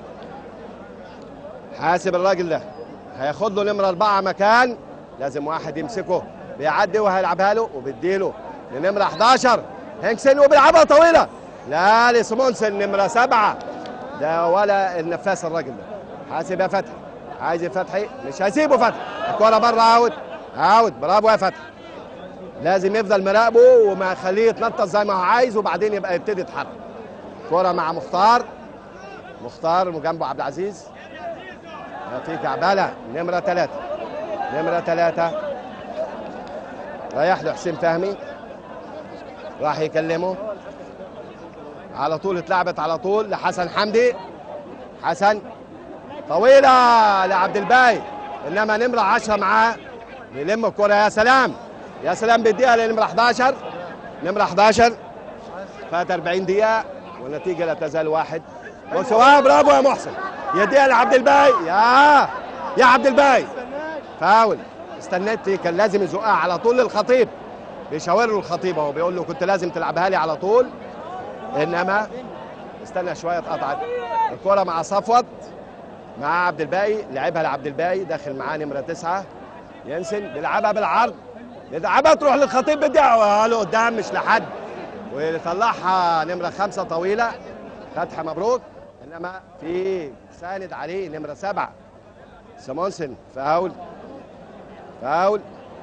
حاسب الراجل ده هياخد له نمرة أربعة مكان لازم واحد يمسكه بيعدي وهيلعبها له وبيديله لنمرة 11 هينكسن وبيلعبها طويلة لا لسمونسن نمرة سبعة ده ولا النفاس الراجل ده حاسب يا فتحي عايز فتحي مش هيسيبه فتحي الكرة بره اوت اوت برافو يا فتحي لازم يفضل مراقبه وما يخليه يتنطط زي ما هو عايز وبعدين يبقى يبتدي يتحرك كرة مع مختار مختار وجنبه عبد العزيز في كعبالة نمرة ثلاثة نمرة ثلاثة رايح له حسين فهمي راح يكلمه على طول اتلعبت على طول لحسن حمدي حسن طويلة لعبد الباقي انما نمرة 10 معاه بيلم الكرة يا سلام يا سلام بيديها لنمرة 11 نمرة 11 فات 40 دقيقة والنتيجة لا تزال واحد وسواء برافو يا محسن يديها لعبد الباقي يا يا عبد الباقي فاول استنيت كان لازم يزقها على طول للخطيب بيشاور له الخطيب اهو بيقول له كنت لازم تلعبها لي على طول انما استنى شويه اتقطعت الكره مع صفوت مع عبد الباقي لعبها لعبد الباقي داخل معاه نمره تسعه ينسن بيلعبها بالعرض بيلعبها تروح للخطيب بدعوه له قدام مش لحد ويطلعها نمره خمسه طويله فتحه مبروك انما في ساند عليه نمره سبعه سمونسن فاول فاول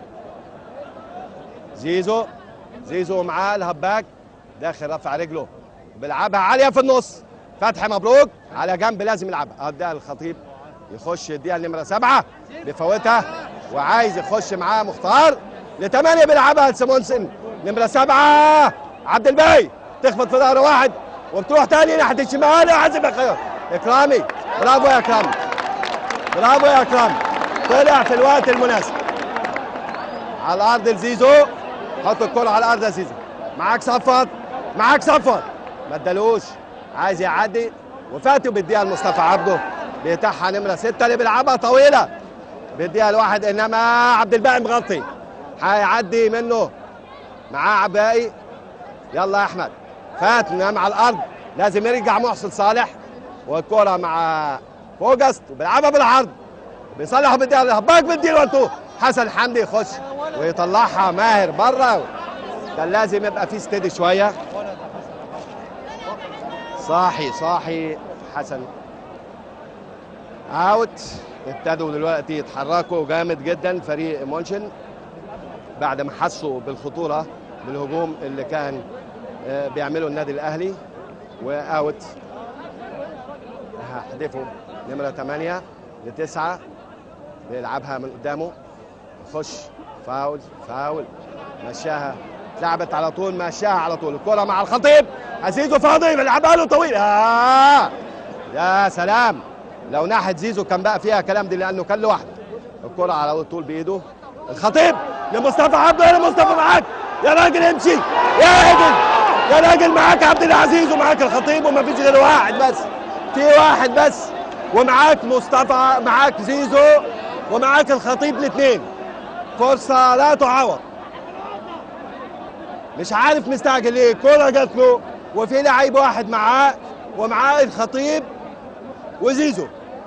زيزو زيزو معاه الهباك داخل رفع رجله بيلعبها عاليه في النص فتحي مبروك على جنب لازم يلعبها اديها الخطيب يخش يديها النمره سبعه بيفوتها وعايز يخش معاه مختار لثمانيه بيلعبها لسيمونسن نمره سبعه عبد الباقي تخبط في ظهر واحد وبتروح تاني ناحيه الشمال حازم خير اكرامي برافو يا اكرامي برافو يا اكرامي طلع في الوقت المناسب على الارض لزيزو حط الكرة على الارض يا زيزو معاك صفت معاك صفت ما ادالوش عايز يعدي وفاتوا بيديها لمصطفى عبده بيتاحها نمره سته اللي بيلعبها طويله بيديها لواحد انما عبد الباقي مغطي هيعدي منه معاه عباقي يلا يا احمد فات نام على الارض لازم يرجع محسن صالح والكرة مع فوجست وبيلعبها بالعرض بيصلح بيديها لهباك بيديله وانتو حسن حمدي يخش ويطلعها ماهر بره كان لازم يبقى في استدي شويه صاحي صاحي حسن اوت ابتدوا دلوقتي يتحركوا جامد جدا فريق مونشن بعد ما حسوا بالخطوره بالهجوم اللي كان آه، بيعمله النادي الاهلي واوت هحذفه نمره 8 لتسعه بيلعبها من قدامه خش فاول فاول مشاها اتلعبت على طول مشاها على طول الكرة مع الخطيب عزيزو فاضي بيلعبها له طويل آه يا سلام لو ناحية زيزو كان بقى فيها كلام دي لأنه كان لوحده الكرة على طول بإيده الخطيب لمصطفى عبده يا مصطفى معاك يا راجل امشي يا راجل يا راجل معاك عبد العزيز ومعاك الخطيب وما فيش غير واحد بس في واحد بس ومعاك مصطفى معاك زيزو ومعاك الخطيب الاثنين فرصة لا تعوض مش عارف مستعجل ليه الكرة جات له وفي لعيب واحد معاه ومعاه الخطيب وزيزو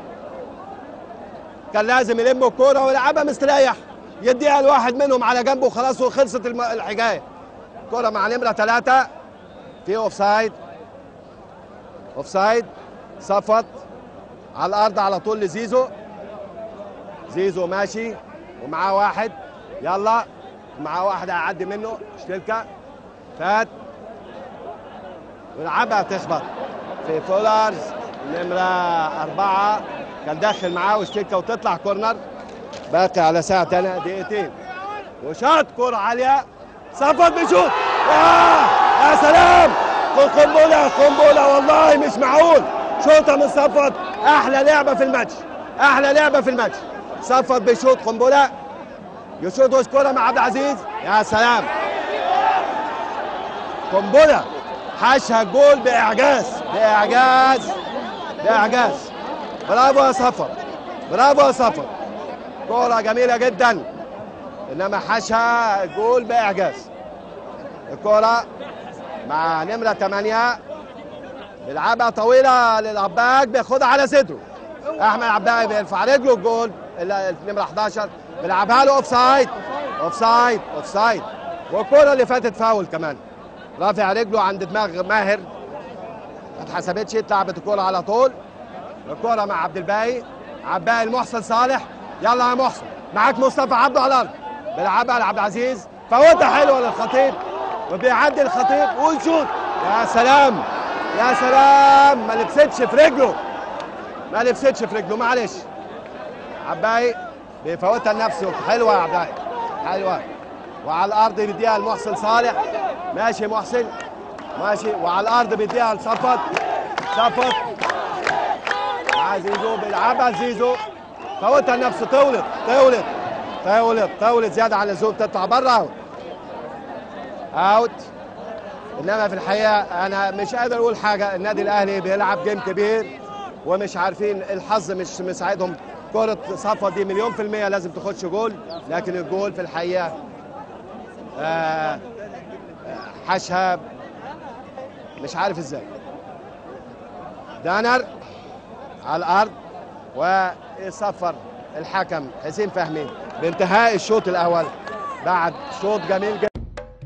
كان لازم يلم الكرة ويلعبها مستريح يديها لواحد منهم على جنبه وخلاص وخلصت الم- الحكاية كرة مع نمرة ثلاثة في اوف سايد اوف سايد صفت على الأرض على طول لزيزو زيزو ماشي ومعاه واحد يلا معاه واحد هيعدي منه شتلكا فات ويلعبها تخبط في فولرز نمرة أربعة كان داخل معاه وشتلكا وتطلع كورنر باقي على ساعة تانية دقيقتين وشاط كرة عالية صفت بيشوط يا يا سلام قنبلة قنبلة والله مش معقول شوطة من صفت أحلى لعبة في الماتش أحلى لعبة في الماتش صفت بيشوط قنبلة يشوط وش كرة مع عبد العزيز يا سلام قنبلة حاشها الجول بإعجاز باعجاز باعجاز برافو يا صفر برافو يا صفر كوره جميله جدا انما حشا جول باعجاز الكوره مع نمره 8 بيلعبها طويله للعباك بياخدها على صدره احمد عباك بيرفع رجله الجول ال- نمره 11 بيلعبها له اوف سايد اوف سايد اوف سايد والكوره اللي فاتت فاول كمان رافع رجله عند دماغ ماهر ما اتحسبتش اتلعبت الكوره على طول الكوره مع عبد الباقي عباقي المحسن صالح يلا يا محسن معاك مصطفى عبده على الارض بيلعبها لعبد العزيز فوتها حلوه للخطيب وبيعدي الخطيب ويشوط يا سلام يا سلام ما لبستش في رجله ما لبستش في رجله معلش عباقي بيفوتها لنفسه حلوه يا عباقي حلوه وعلى الارض بيديها لمحسن صالح ماشي محسن ماشي وعلى الارض بيديها لصفت صفت مع زيزو بيلعبها لزيزو فوتها لنفسه طولت طولت طولت طولت زياده عن اللزوم تطلع بره اوت اوت انما في الحقيقه انا مش قادر اقول حاجه النادي الاهلي بيلعب جيم كبير ومش عارفين الحظ مش مساعدهم كرة صفا دي مليون في المية لازم تخش جول لكن الجول في الحقيقة آه آه، حشها مش عارف ازاي دانر على الارض ويصفر الحكم حسين فهمي بانتهاء الشوط الاول بعد شوط جميل جدا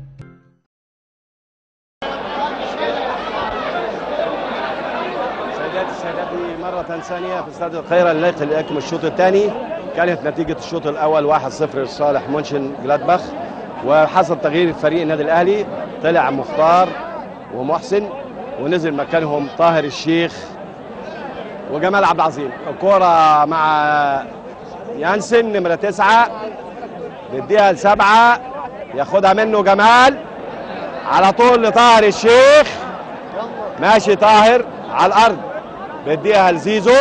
سيدات السادات دي مرة ثانية في استاد القاهرة ننقل لكم الشوط الثاني كانت نتيجة الشوط الأول 1-0 لصالح مونشن جلادباخ وحصل تغيير في فريق النادي الأهلي طلع مختار ومحسن ونزل مكانهم طاهر الشيخ وجمال عبد العظيم الكرة مع يانسن نمرة تسعة بيديها لسبعة ياخدها منه جمال على طول لطاهر الشيخ ماشي طاهر على الارض بيديها لزيزو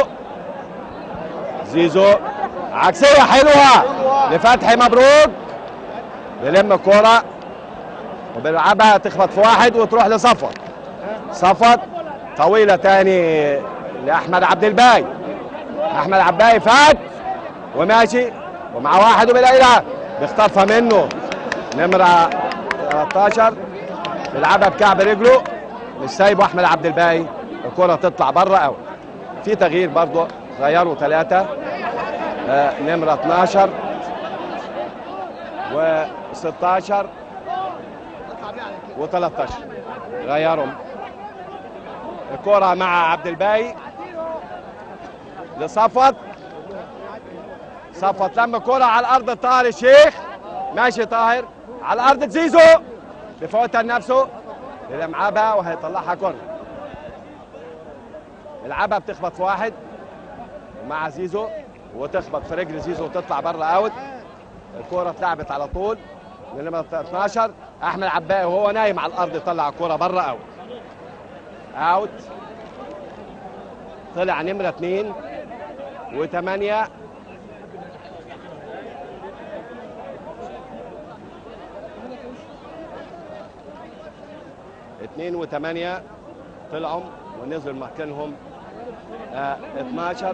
زيزو عكسيه حلوه لفتحي مبروك بيلم الكوره وبيلعبها تخبط في واحد وتروح لصفوت صفوت طويله تاني لاحمد عبد الباقي احمد عباقي فات وماشي ومع واحد وبيلاقيها بيخطفها منه نمره 13 بيلعبها بكعب رجله مش سايبه احمد عبد الباقي الكره تطلع بره قوي في تغيير برضه غيروا ثلاثه آه نمره 12 و16 و13 غيرهم الكره مع عبد الباقي لصفت صفت لما كرة على الارض طاهر الشيخ ماشي طاهر على الارض زيزو بفوتها لنفسه بيلعبها وهيطلعها كورنر يلعبها بتخبط في واحد ومع زيزو وتخبط في رجل زيزو وتطلع بره اوت الكوره اتلعبت على طول من نمرة 12 احمد عباقي وهو نايم على الارض يطلع الكوره بره اوت اوت طلع نمرة اثنين وثمانية اثنين وثمانية طلعوا ونزل مكانهم آه 12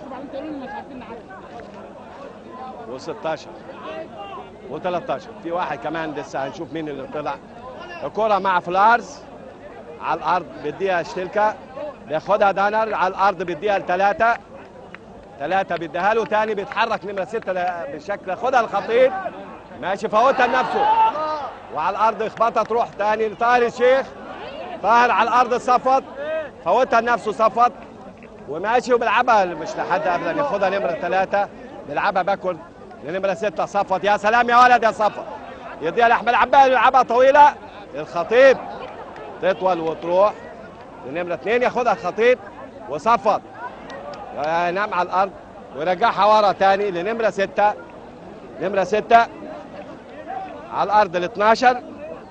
و16 و13 في واحد كمان لسه هنشوف مين اللي طلع الكرة مع فلارز على الارض بيديها شتلكا بياخدها دانر على الارض بيديها لثلاثة ثلاثة بيديها له تاني بيتحرك نمرة ستة ل- بشكل خدها الخطيب ماشي فوتها لنفسه وعلى الارض يخبطها تروح تاني لطاهر الشيخ طاهر على الارض صفت فوتها لنفسه صفت وماشي وبيلعبها مش لحد ابدا ياخدها نمره ثلاثه بيلعبها باكل لنمره سته صفت يا سلام يا ولد يا صفت يديها لاحمد عباد يلعبها طويله الخطيب تطول وتروح لنمره اثنين ياخدها الخطيب وصفت ينام على الارض ويرجعها ورا تاني لنمره سته نمره سته على الارض ال 12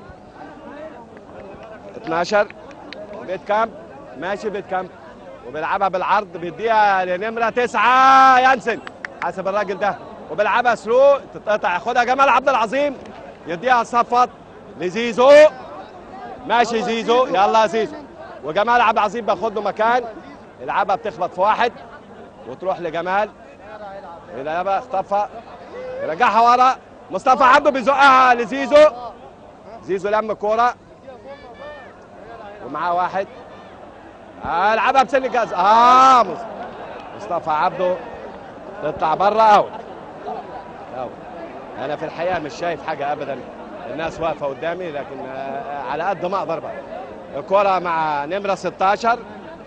12 بيت كامب ماشي بيت كامب وبيلعبها بالعرض بيديها لنمره تسعه يانسن حسب الراجل ده وبيلعبها سلو تتقطع ياخدها جمال عبد العظيم يديها صفت لزيزو ماشي زيزو يلا يا زيزو وجمال عبد العظيم بياخد له مكان يلعبها بتخبط في واحد وتروح لجمال يلعبها اخطفها يرجعها ورا مصطفى عبده بيزقها لزيزو زيزو لم الكوره ومعاه واحد آه، يلعبها بسن الجاز اه مص- مصطفى عبده تطلع بره اوت اوت انا في الحقيقه مش شايف حاجه ابدا الناس واقفه قدامي لكن آه، على قد ما اقدر بقى الكره مع نمره 16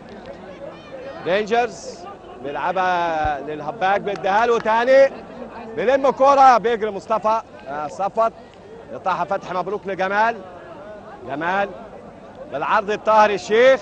رينجرز بيلعبها للهباك بيديها له تاني بيلم الكوره بيجري مصطفى آه، صفت يقطعها فتحي مبروك لجمال جمال بالعرض الطاهر الشيخ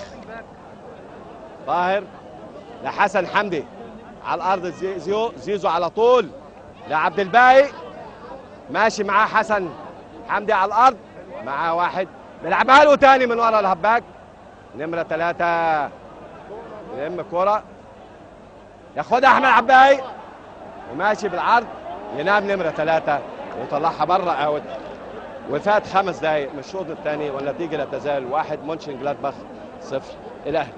طاهر لحسن حمدي على الارض زي- زيزو زيزو على طول لعبد الباقي ماشي معاه حسن حمدي على الارض معاه واحد بيلعبها له تاني من ورا الهباك نمره ثلاثه يلم الكوره ياخدها احمد عباي وماشي بالعرض ينام نمره ثلاثه ويطلعها بره اوت وفات خمس دقايق من الشوط الثاني والنتيجه لا تزال واحد مونشن جلادباخ صفر الاهلي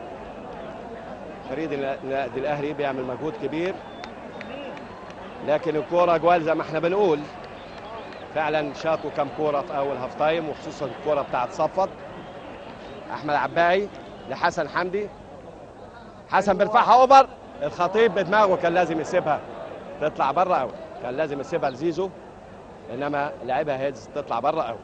فريق النادي الاهلي بيعمل مجهود كبير لكن الكوره جوال زي ما احنا بنقول فعلا شاطوا كم كوره في اول هاف تايم وخصوصا الكوره بتاعت صفد احمد عباعي لحسن حمدي حسن بيرفعها اوفر الخطيب بدماغه كان لازم يسيبها تطلع بره اوت كان لازم يسيبها لزيزو انما لعبها هيدز تطلع بره اوت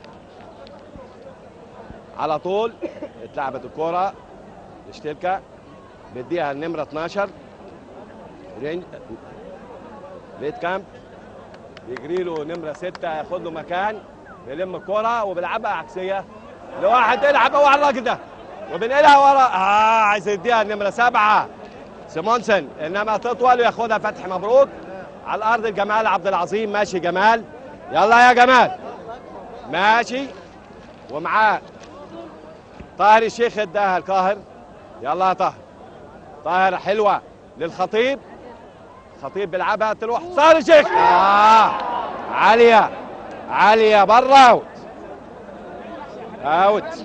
على طول اتلعبت الكوره لشتلكا بديها النمره 12 رين بيت كامب يجري له نمره 6 ياخد له مكان يلم الكوره وبيلعبها عكسيه لواحد يلعب هو على الراجل ده وبنقلها ورا اه عايز يديها النمره سبعه سيمونسن انما تطول وياخدها فتحي مبروك على الارض الجمال عبد العظيم ماشي جمال يلا يا جمال ماشي ومعاه طاهر الشيخ اداها القاهر يلا يا طاهر طاهر حلوه للخطيب خطيب بيلعبها تروح طاهر الشيخ آه عاليه عاليه بره اوت اوت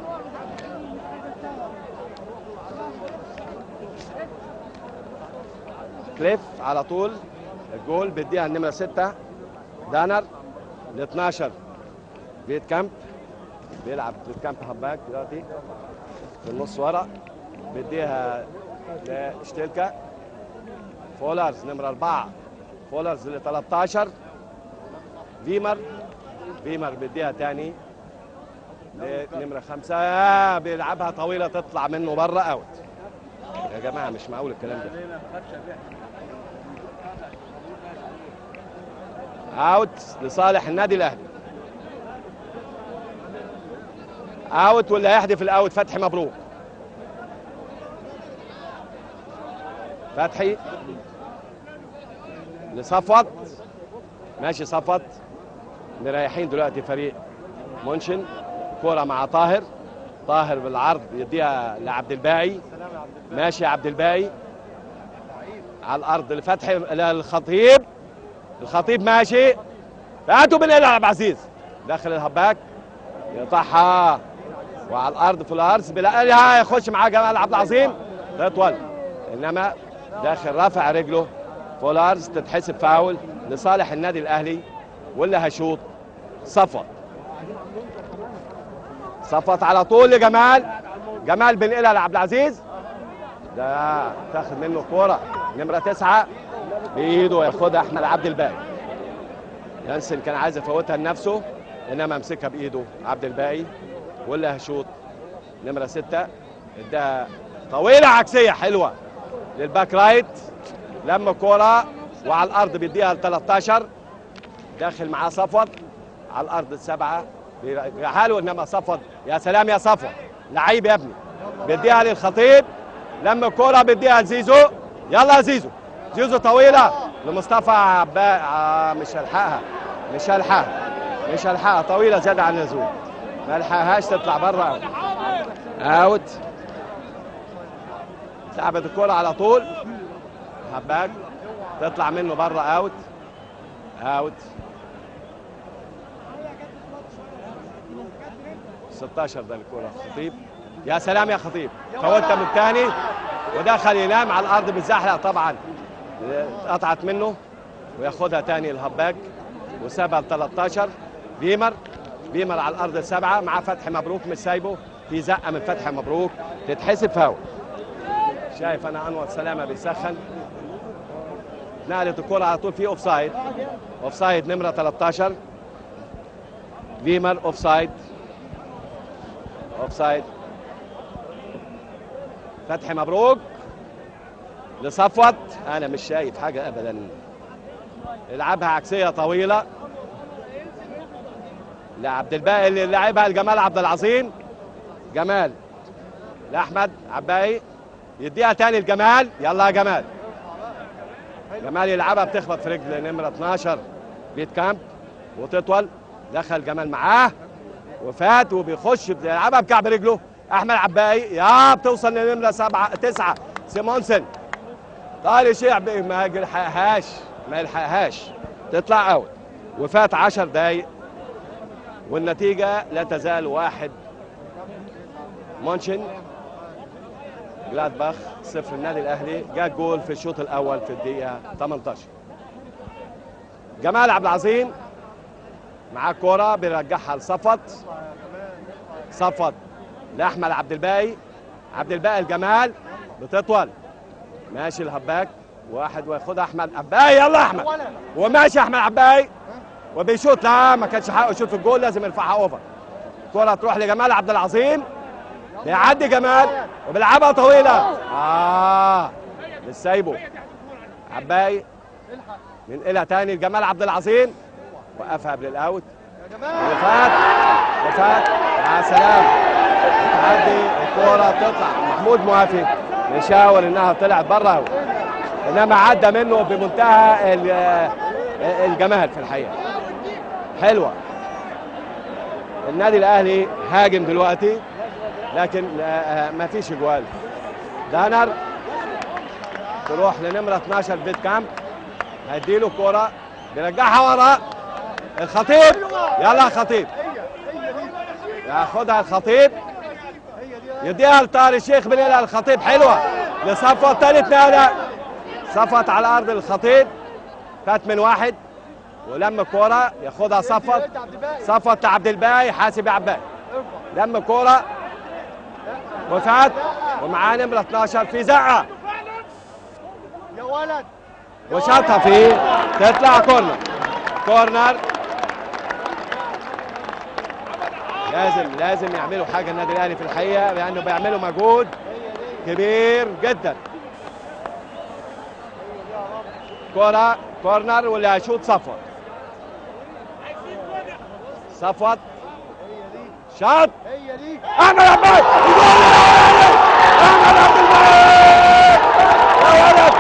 كليف على طول الجول بيديها النمره 6 دانر ل 12 بيت كامب بيلعب بيت كامب هباك دلوقتي في النص ورا بيديها لشتيلكا فولرز نمرة أربعة فولرز ل 13 فيمر فيمر بيديها تاني لنمرة خمسة آه بيلعبها طويلة تطلع منه بره أوت يا جماعة مش معقول الكلام ده اوت لصالح النادي الاهلي اوت واللي هيحدف الاوت فتحي مبروك فتحي لصفوت ماشي صفوت مريحين دلوقتي فريق منشن كرة مع طاهر طاهر بالعرض يديها لعبد الباقي ماشي عبد الباقي على الارض لفتحي للخطيب الخطيب ماشي فاتوا من عبد العزيز داخل الهباك يقطعها وعلى الارض فولارز بلا يخش معاه جمال عبد العظيم تطول انما داخل رافع رجله فولارز تتحسب فاول لصالح النادي الاهلي واللي هيشوط صفوت صفوت على طول لجمال جمال بنقلها لعبد العزيز ده تاخد منه كوره نمره تسعه بايده ياخدها احمد عبد الباقي يانسن كان عايز يفوتها لنفسه انما مسكها بايده عبد الباقي واللي هشوط نمره سته اداها طويله عكسيه حلوه للباك رايت لم الكوره وعلى الارض بيديها ل 13 داخل معاه صفوت على الارض السبعه حاله انما صفوت يا سلام يا صفوت لعيب يا ابني بيديها للخطيب لم الكوره بيديها لزيزو يلا يا زيزو زيزو طويله لمصطفى عباء آه مش هلحقها مش هلحقها مش هلحقها طويله زياده عن اللزوم ما لحقهاش تطلع بره اوت اوت لعبت الكوره على طول هباك تطلع منه بره اوت اوت 16 ده الكوره خطيب يا سلام يا خطيب فوتة من تاني ودخل ينام على الارض بالزحلق طبعا قطعت منه وياخدها تاني الهباك وسابها ل 13 بيمر بيمر على الارض السبعه مع فتحي مبروك مش سايبه في زقه من فتحي مبروك تتحسب فاول شايف انا انور سلامه بيسخن نقلت الكره على طول في اوف سايد اوف سايد نمره 13 بيمر اوف سايد اوف سايد فتحي مبروك لصفوت انا مش شايف حاجه ابدا يلعبها عكسيه طويله لعبد الباقي اللي لعبها لجمال عبد العظيم جمال لاحمد عباقي يديها تاني لجمال يلا يا جمال جمال يلعبها بتخبط في رجل نمره 12 بيت كامب وتطول دخل جمال معاه وفات وبيخش بيلعبها بكعب رجله احمد عباقي يا بتوصل لنمره سبعه تسعه سيمونسن طارق شيع ما يلحقهاش ما يلحقهاش تطلع اوت وفات 10 دقايق والنتيجه لا تزال واحد مونشن جلادباخ صفر النادي الاهلي جاء جول في الشوط الاول في الدقيقه 18 جمال عبد العظيم معاه كوره بيرجعها لصفت صفت لاحمد عبد الباقي عبد الباقي الجمال بتطول ماشي الهباك واحد وياخدها احمد عباي يلا احمد وماشي احمد عباي وبيشوط لا ما كانش حقه يشوط في الجول لازم يرفعها اوفر كرة تروح لجمال عبد العظيم بيعدي جمال وبيلعبها طويلة اه مش سايبه عباي ينقلها تاني لجمال عبد العظيم وقفها قبل الاوت وفات وفات يا سلام تعدي الكرة تطلع محمود موافق يشاور انها طلعت بره انما عدى منه بمنتهى ال- الجمال في الحقيقه حلوه النادي الاهلي هاجم دلوقتي لكن آه، ما فيش جوال دانر تروح لنمره 12 بيت كامب هيديله كوره بيرجعها ورا الخطيب يلا يا خطيب ياخدها الخطيب يديها لطارق الشيخ بنقلها الخطيب حلوه لصفوت ثالث نقله صفت على ارض الخطيب فات من واحد ولم الكوره ياخدها صفت صفت لعبد الباقي حاسب يا عباي لم الكوره وفات ومعاه نمره 12 في زقه
يا ولد
وشاطها فيه تطلع كورنر كورنر لازم لازم يعملوا حاجه النادي الاهلي في الحقيقه لانه بيعملوا مجهود كبير جدا كرة كورنر واللي هيشوط صفوت صفوت شاط
هي دي
احمد عبد الباقي احمد عبد الباقي يا ولد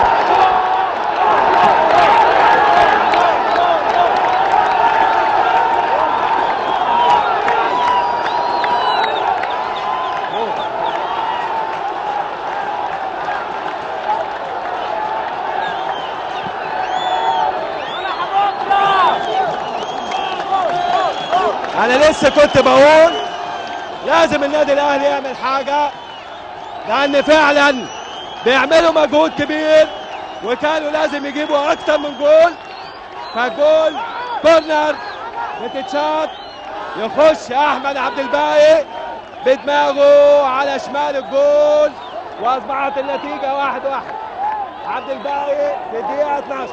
انا لسه كنت بقول لازم النادي الاهلي يعمل حاجه لان فعلا بيعملوا مجهود كبير وكانوا لازم يجيبوا اكتر من جول فجول كورنر بتتشاط يخش احمد عبد الباقي بدماغه على شمال الجول واصبحت النتيجه واحد واحد عبد الباقي في الدقيقه 12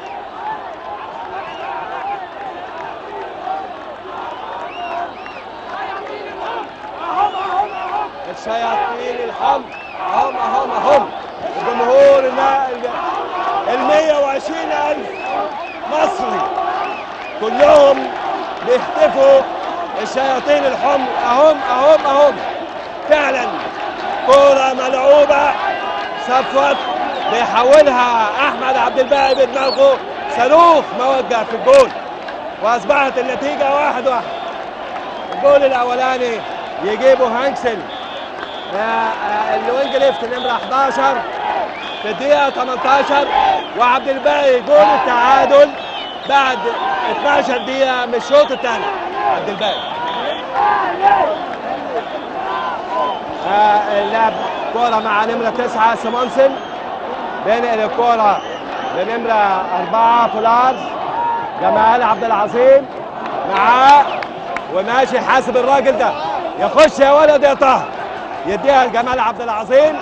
الشياطين الحمر هم هم هم الجمهور ال 120 ألف مصري كلهم بيهتفوا الشياطين الحمر أهم أهم أهم فعلا كرة ملعوبة صفوت بيحولها أحمد عبد الباقي بدماغه صاروخ موجه في الجول وأصبحت النتيجة واحد واحد الجول الأولاني يجيبه هانكسن الوينج ليفت نمرة 11 في الدقيقة 18 وعبد الباقي جول التعادل بعد 12 دقيقة من الشوط الثاني عبد الباقي آه، لعب كوره مع نمره تسعه سيمونسن بينقل الكوره لنمره اربعه فولارز جمال عبد العظيم معاه وماشي حاسب الراجل ده يخش يا ولد يا طه يديها لجمال عبد العظيم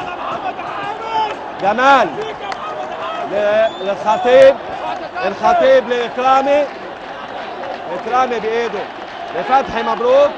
جمال ل- للخطيب الخطيب لاكرامي اكرامي بايده لفتحي مبروك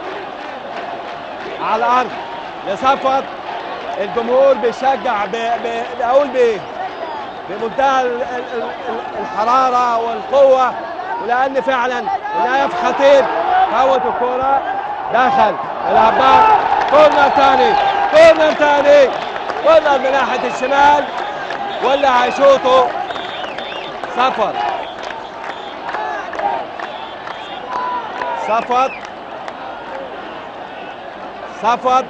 على الارض لصفوت الجمهور بيشجع ب... ب... بقول ب... بمنتهى ال- ال- ال- الحراره والقوه ولان فعلا نايف خطيب فوت الكوره دخل الهباط كورنر ثاني كورنر ثاني كورنر من ناحيه الشمال واللي هيشوطه صفوت صفوت صفوت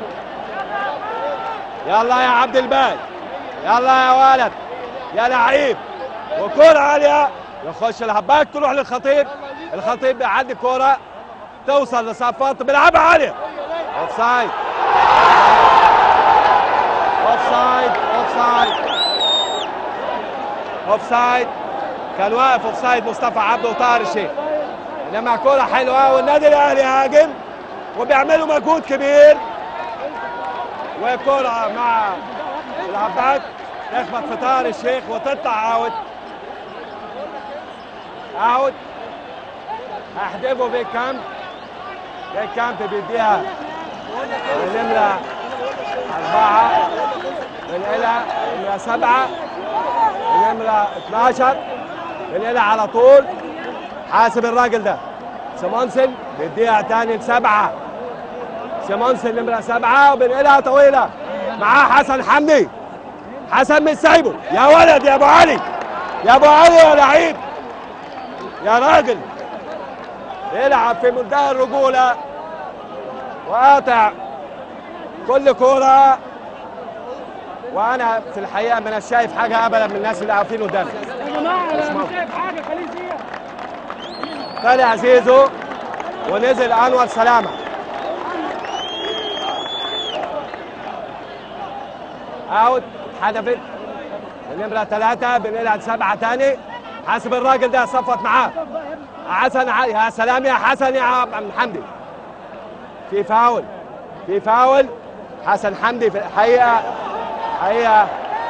يلا يا عبد الباقي يلا يا ولد يا لعيب وكرة عالية يخش الهباك تروح للخطيب الخطيب بيعدي كرة توصل لصفوت بيلعبها عالية اوف سايد اوف سايد اوف سايد اوف سايد كان واقف اوف سايد مصطفى عبده وطاهر الشيخ انما كرة حلوة والنادي الاهلي هاجم وبيعملوا مجهود كبير وكرة مع الهباك تخبط في طاهر الشيخ وتطلع اوت اوت احدفه بالكامب بالكامب بيديها لنمرة أربعة بنقلها نمرة سبعة نمرة 12 بنقلها على طول حاسب الراجل ده سيمونسن بيديها تاني لسبعة سيمونسن نمرة سبعة وبنقلها طويلة معاه حسن حمدي حسن مش سايبه يا ولد يا ابو علي يا ابو علي يا لعيب يا راجل يلعب في منتهى الرجولة وقاطع كل كورة وانا في الحقيقة ما انا شايف حاجة ابدا من الناس اللي واقفين قدامي
يا جماعه انا مش شايف حاجه خليه فيها
طلع زيزو ونزل انور سلامه اوت حدفت النمرة ثلاثة بنلعب سبعة تاني حاسب الراجل ده صفت معاه حسن ع- يا سلام يا حسن يا عم حمدي في فاول في فاول حسن حمدي في الحقيقة حقيقة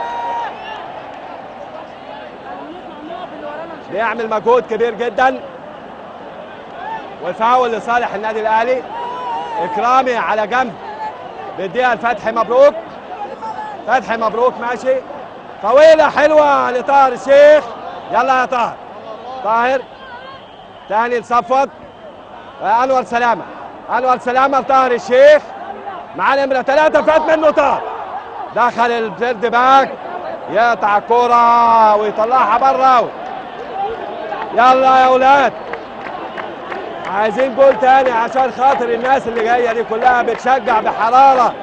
بيعمل مجهود كبير جدا والفاول لصالح النادي الاهلي اكرامي على جنب بيديها لفتحي مبروك فتحي مبروك ماشي طويله حلوه لطاهر الشيخ يلا يا طاهر طاهر تاني لصفوت انور سلامه انور سلامه لطاهر الشيخ مع نمره ثلاثه فات منه طاهر دخل البيرد باك يقطع الكوره ويطلعها بره يلا يا اولاد عايزين جول تاني عشان خاطر الناس اللي جايه دي كلها بتشجع بحراره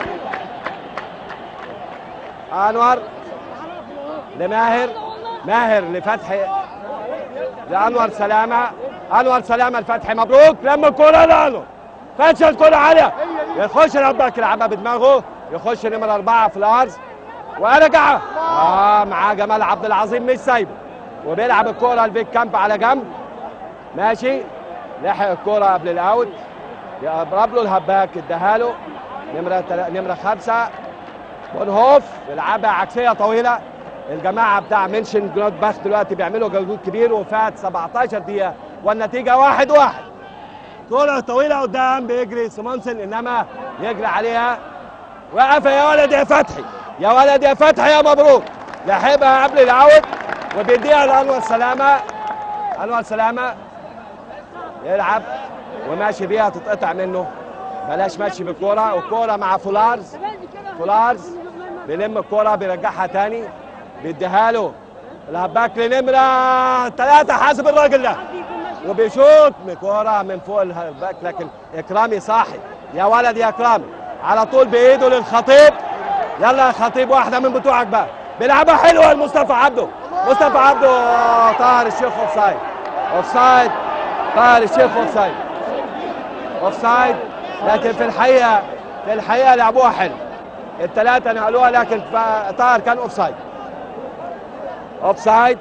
انور لماهر ماهر لفتحي لانور سلامه انور سلامه لفتحي مبروك لما الكوره لانور فتش الكوره عاليه يخش العباك يلعبها بدماغه يخش نمره اربعه في الارض ورجع اه معاه جمال عبد العظيم مش سايبه وبيلعب الكوره البيك كامب على جنب ماشي لحق الكوره قبل الاوت يقرب له الهباك اداها له نمره تل... نمره خمسه بونهوف بيلعبها عكسيه طويله الجماعه بتاع منشن جلاد باخ دلوقتي بيعملوا مجهود كبير وفات 17 دقيقه والنتيجه واحد واحد كرة طويلة قدام بيجري سيمونسن انما يجري عليها وقف يا ولد يا فتحي يا ولد يا فتحي يا مبروك لحقها قبل الاوت وبيديها لانور سلامه انور سلامه يلعب وماشي بيها تتقطع منه بلاش ماشي بالكوره والكوره مع فولارز فولارز بيلم الكوره بيرجعها تاني بيديها له الهباك لنمره ثلاثه حاسب الراجل ده وبيشوط بكوره من فوق الهباك لكن اكرامي صاحي يا ولد يا اكرامي على طول بايده للخطيب يلا يا خطيب واحده من بتوعك بقى بيلعبها حلوه لمصطفى عبده مصطفى عبده طاهر الشيخ اوف سايد اوف سايد طاهر الشيخ اوف سايد اوف سايد لكن في الحقيقه في الحقيقه لعبوها حلو الثلاثه نقلوها لكن ف- طاهر كان اوف سايد اوف سايد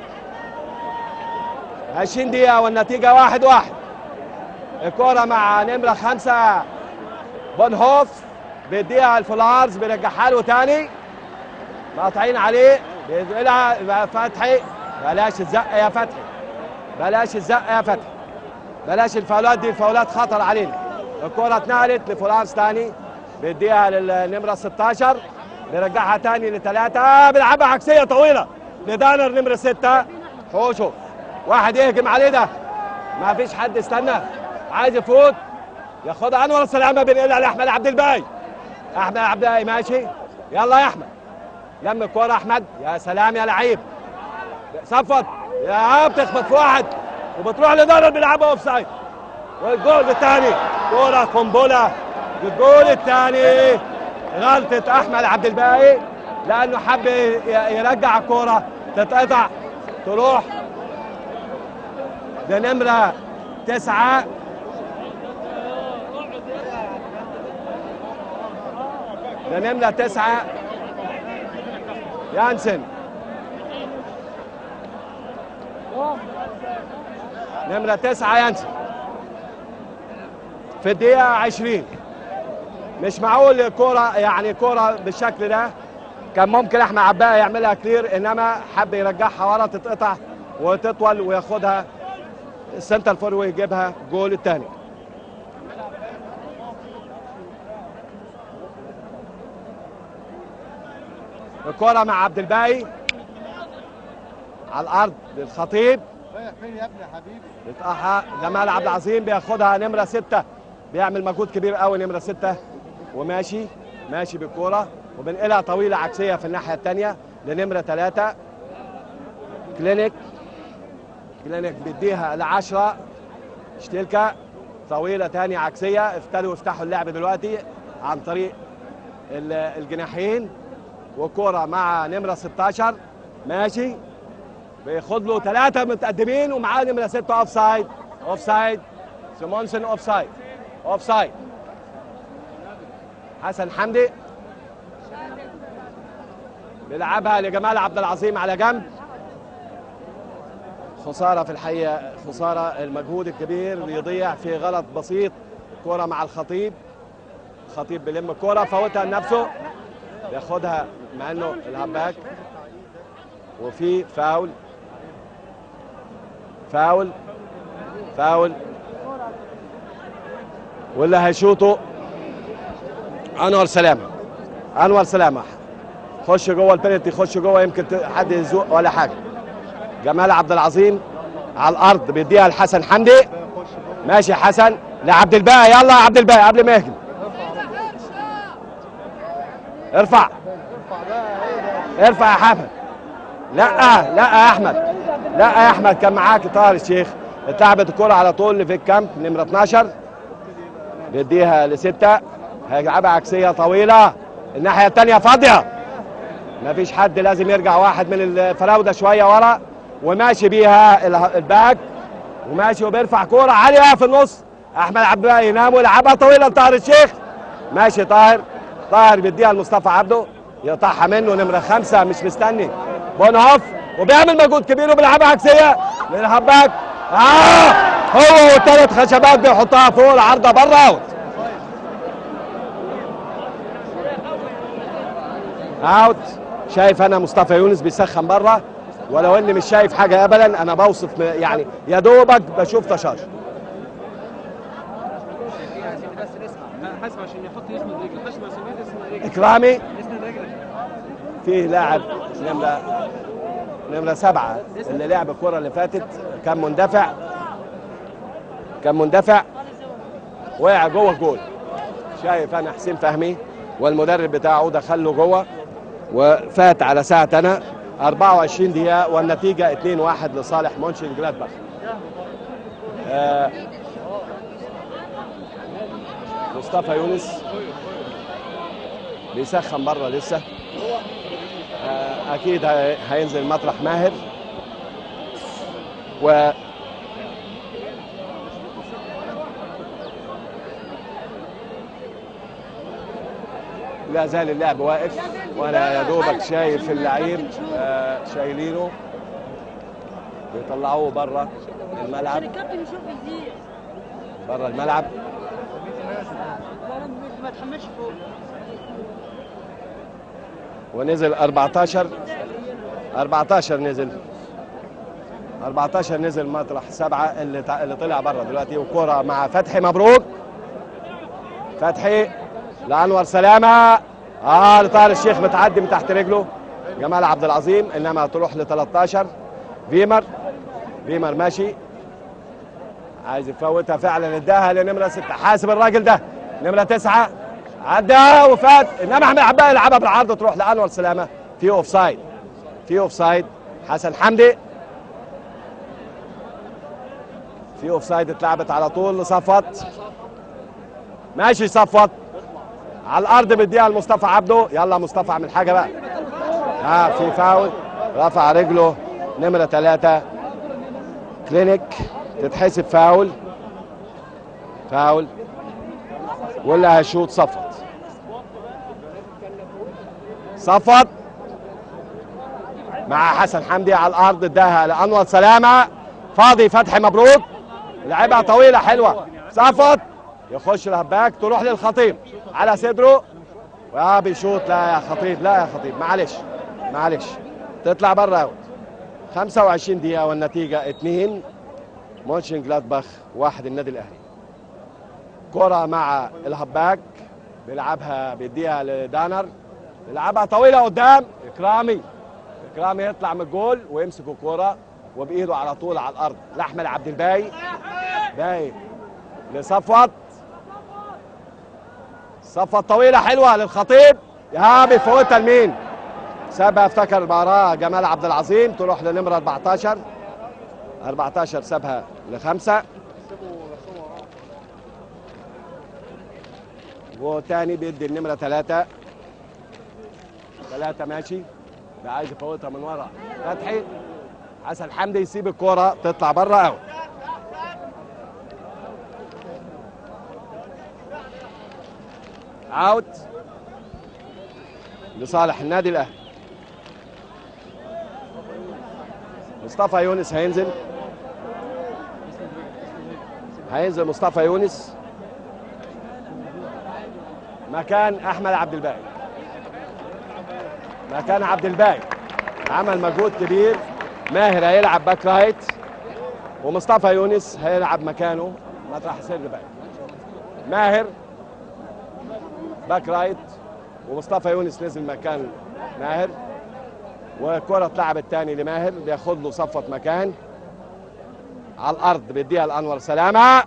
20 دقيقه والنتيجه واحد واحد الكرة مع نمرة خمسة بونهوف بيديها الفولارز بيرجعها له تاني مقاطعين عليه بينقلها فتحي بلاش الزق يا فتحي بلاش الزق يا فتحي بلاش الفاولات دي الفاولات خطر علينا الكرة اتنقلت لفولارز تاني بيديها للنمرة 16 بيرجعها تاني لثلاثة بيلعبها عكسية طويلة لدانر نمرة ستة حوشه واحد يهجم عليه ده ما فيش حد استنى عايز يفوت ياخدها انور السلامه بينقلها لاحمد عبد الباقي احمد عبد الباقي ماشي يلا يا احمد لم الكوره احمد يا سلام يا لعيب صفت يا بتخبط في واحد وبتروح لدار بيلعبها اوف سايد والجول الثاني كوره قنبله الجول الثاني غلطه احمد عبد الباقي لانه حب ي- يرجع الكوره تتقطع تروح لنمره تسعه لنمرة تسعة يانسن نمرة تسعة يانسن في الدقيقة عشرين مش معقول الكرة يعني كرة بالشكل ده كان ممكن احمد عباقة يعملها كلير انما حب يرجعها ورا تتقطع وتطول وياخدها السنتر فور يجيبها جول الثاني الكرة مع عبد الباقي على الارض للخطيب
رايح فين يا ابني يا حبيبي
بتقحها جمال عبد العظيم بياخدها نمرة ستة بيعمل مجهود كبير قوي نمرة ستة وماشي ماشي بالكرة وبنقلها طويلة عكسية في الناحية الثانية لنمرة ثلاثة كلينيك كلينيك بيديها لعشرة شتيلكا طويلة تاني عكسية ابتدوا يفتحوا اللعب دلوقتي عن طريق ال- الجناحين وكرة مع نمرة 16 ماشي بياخد له ثلاثة متقدمين ومعاه نمرة ستة اوف سايد اوف سايد سيمونسون اوف سايد اوف سايد حسن حمدي بيلعبها لجمال عبد العظيم على جنب خسارة في الحقيقة خسارة المجهود الكبير بيضيع في غلط بسيط كرة مع الخطيب الخطيب بيلم الكرة فوتها لنفسه بياخدها مع انه الهباك وفي فاول فاول فاول واللي هيشوطه انور سلامه انور سلامه خش جوه البنالتي خش جوه يمكن ت- حد يزوق ولا حاجه جمال عبد العظيم على الارض بيديها لحسن حمدي ماشي يا حسن لعبد الباقي يلا يا عبد الباقي قبل ما يهجم ارفع ارفع يا حمد لا لا يا احمد لا يا احمد كان معاك طاهر الشيخ اتلعبت الكرة على طول في الكامب نمرة 12 بيديها لستة هيلعبها عكسية طويلة الناحية الثانية فاضية مفيش حد لازم يرجع واحد من الفراودة شوية ورا وماشي بيها ال- الباك وماشي وبيرفع كورة عالية في النص احمد عبد الباقي ينام ويلعبها طويلة لطاهر الشيخ ماشي طاهر طاهر بيديها لمصطفى عبده يقطعها منه نمرة خمسة مش مستني بونهوف وبيعمل مجهود كبير وبيلعبها عكسية للهباك اه هو والثلاث خشبات بيحطها فوق العارضة بره اوت اوت شايف انا مصطفى يونس بيسخن بره ولو اني مش شايف حاجه ابدا انا بوصف م- يعني يا دوبك بشوف تشاش
حسب عشان يحط يسند رجله حسب عشان يسند رجله
اكرامي
يسند رجله
فيه لاعب نمرة نمرة سبعة اللي لعب الكرة اللي فاتت كان مندفع كان مندفع وقع جوه الجول شايف انا حسين فهمي والمدرب بتاعه دخله جوه وفات على ساعة انا 24 دقيقة والنتيجة 2-1 لصالح مونشن جلادباخ آه مصطفى يونس بيسخن بره لسه آه، اكيد هي- هينزل مطرح ماهر و لا زال اللعب واقف وانا يا دوبك شايف اللعيب آه، شايلينه بيطلعوه بره الملعب
الكابتن يشوف يزيد
بره الملعب
لا لا ما تحملش فوق
ونزل 14 14 نزل 14 نزل مطرح سبعة اللي تع- اللي طلع بره دلوقتي وكرة مع فتحي مبروك فتحي لأنور سلامة اه لطاهر الشيخ متعدي من تحت رجله جمال عبد العظيم انما تروح ل 13 فيمر فيمر ماشي عايز يفوتها فعلا اداها لنمرة ستة حاسب الراجل ده نمرة تسعة عدى وفات انما احمد عباية يلعبها بالعرض تروح لانور سلامة في اوف سايد في اوف سايد حسن حمدي في اوف سايد اتلعبت على طول لصفوت ماشي صفوت على الارض بيديها لمصطفى عبده يلا مصطفى اعمل حاجه بقى ها في فاول رفع رجله نمره ثلاثة كلينيك تتحسب فاول فاول واللي هيشوط صفوت صفوت مع حسن حمدي على الارض اداها لانور سلامه فاضي فتحي مبروك لعبها طويله حلوه صفوت يخش الهباك تروح للخطيب على صدره واه بيشوط لا يا خطيب لا يا خطيب معلش معلش تطلع بره اوت 25 دقيقه والنتيجه 2 مونشن جلادباخ واحد النادي الاهلي كرة مع الهباك بيلعبها بيديها لدانر بيلعبها طويلة قدام إكرامي إكرامي يطلع من الجول ويمسك الكرة وبإيده على طول على الأرض لأحمد عبد الباقي باقي لصفوت صفوت طويلة حلوة للخطيب يا بيفوتها لمين؟ سابها افتكر المباراة جمال عبد العظيم تروح لنمرة 14 14 سابها لخمسة وتاني بيدي النمرة ثلاثة ثلاثة ماشي ده عايز يفوتها من ورا فتحي حسن حمدي يسيب الكرة تطلع بره اوت اوت لصالح النادي الاهلي مصطفى يونس هينزل هينزل مصطفى يونس مكان احمد عبد الباقي مكان عبد الباقي عمل مجهود كبير ماهر هيلعب باك رايت ومصطفى يونس هيلعب مكانه مطرح سر باقي ماهر باك رايت ومصطفى يونس نزل مكان ماهر والكرة اتلعبت تاني لماهر بياخد له صفة مكان على الارض بيديها لانور سلامه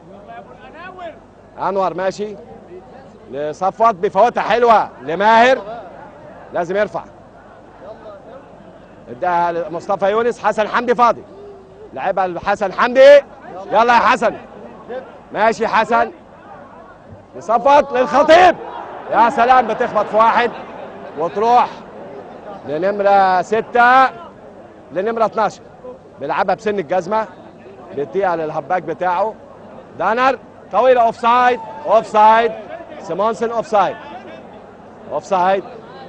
انور ماشي لصفوت بفوتها حلوه لماهر لازم يرفع اداها لمصطفى يونس حسن حمدي فاضي لعبها لحسن حمدي يلا يا حسن ماشي حسن لصفوت للخطيب يا سلام بتخبط في واحد وتروح لنمرة ستة لنمرة 12 بيلعبها بسن الجزمة بيديها للهباك بتاعه دانر طويلة اوف سايد اوف سايد سيمونسون اوف سايد اوف سايد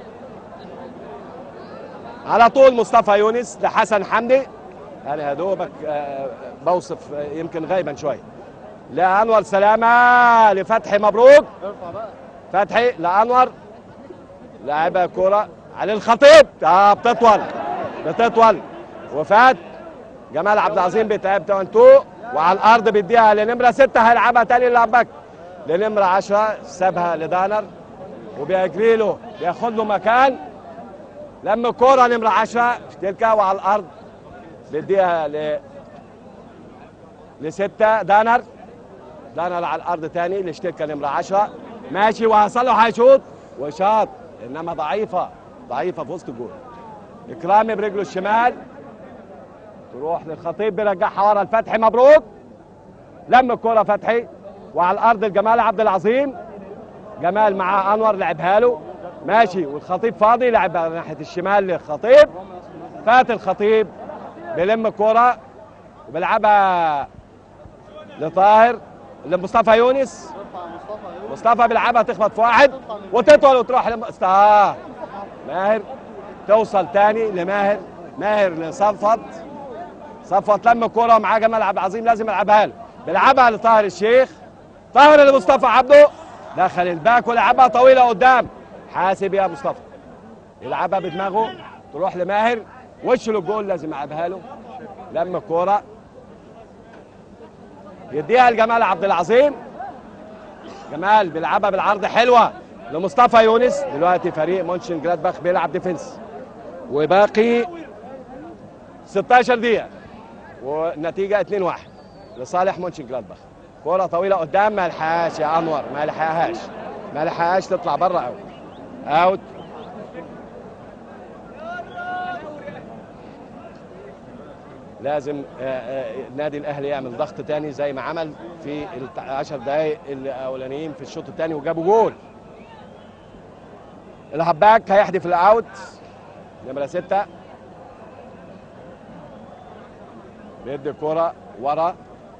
على طول مصطفى يونس لحسن حمدي انا يا دوبك آه، بوصف آه، يمكن غيبا شويه لانور سلامه لفتحي مبروك فتحي لانور لاعبها كرة على الخطيب اه بتطول بتطول وفات جمال عبد العظيم بيتعب 2 وعلى الارض بيديها لنمره ستة هيلعبها تاني للعبك لنمره 10 سابها لدانر وبيجري له بياخد له مكان لما الكرة نمرة 10 تلك وعلى الارض بيديها ل لستة دانر دانر على الارض تاني لشتكة نمرة 10 ماشي وصل له هيشوط وشاط انما ضعيفة ضعيفة في وسط الجول اكرامي برجله الشمال تروح للخطيب بيرجعها ورا الفتحي مبروك لم الكرة فتحي وعلى الارض الجمال عبد العظيم جمال مع انور لعبها له ماشي والخطيب فاضي لعبها ناحيه الشمال للخطيب فات الخطيب بيلم الكرة وبيلعبها لطاهر لمصطفى يونس مصطفى بيلعبها تخبط في واحد وتطول وتروح لم... آه. ماهر توصل تاني لماهر ماهر لصفت صفت لما الكوره معاه جمال عبد العظيم لازم يلعبها له بيلعبها لطاهر الشيخ طاهر لمصطفى عبده دخل الباك ولعبها طويله قدام حاسب يا مصطفى يلعبها بدماغه تروح لماهر وشه للجول لازم يلعبها له لما الكوره يديها لجمال عبد العظيم جمال بيلعبها بالعرض حلوه لمصطفى يونس دلوقتي فريق مونشن جلادباخ بيلعب ديفنس وباقي 16 دقيقه والنتيجه 2-1 لصالح مونشن جلادباخ كرة طويلة قدام ما لحقهاش يا انور ما لحقهاش ما لحقهاش تطلع بره اوت اوت لازم آه، آه، النادي الاهلي يعمل ضغط تاني زي ما عمل في العشر دقائق الاولانيين في الشوط الثاني وجابوا جول الهباك هيحدف الاوت نمره ستة بيدي الكرة ورا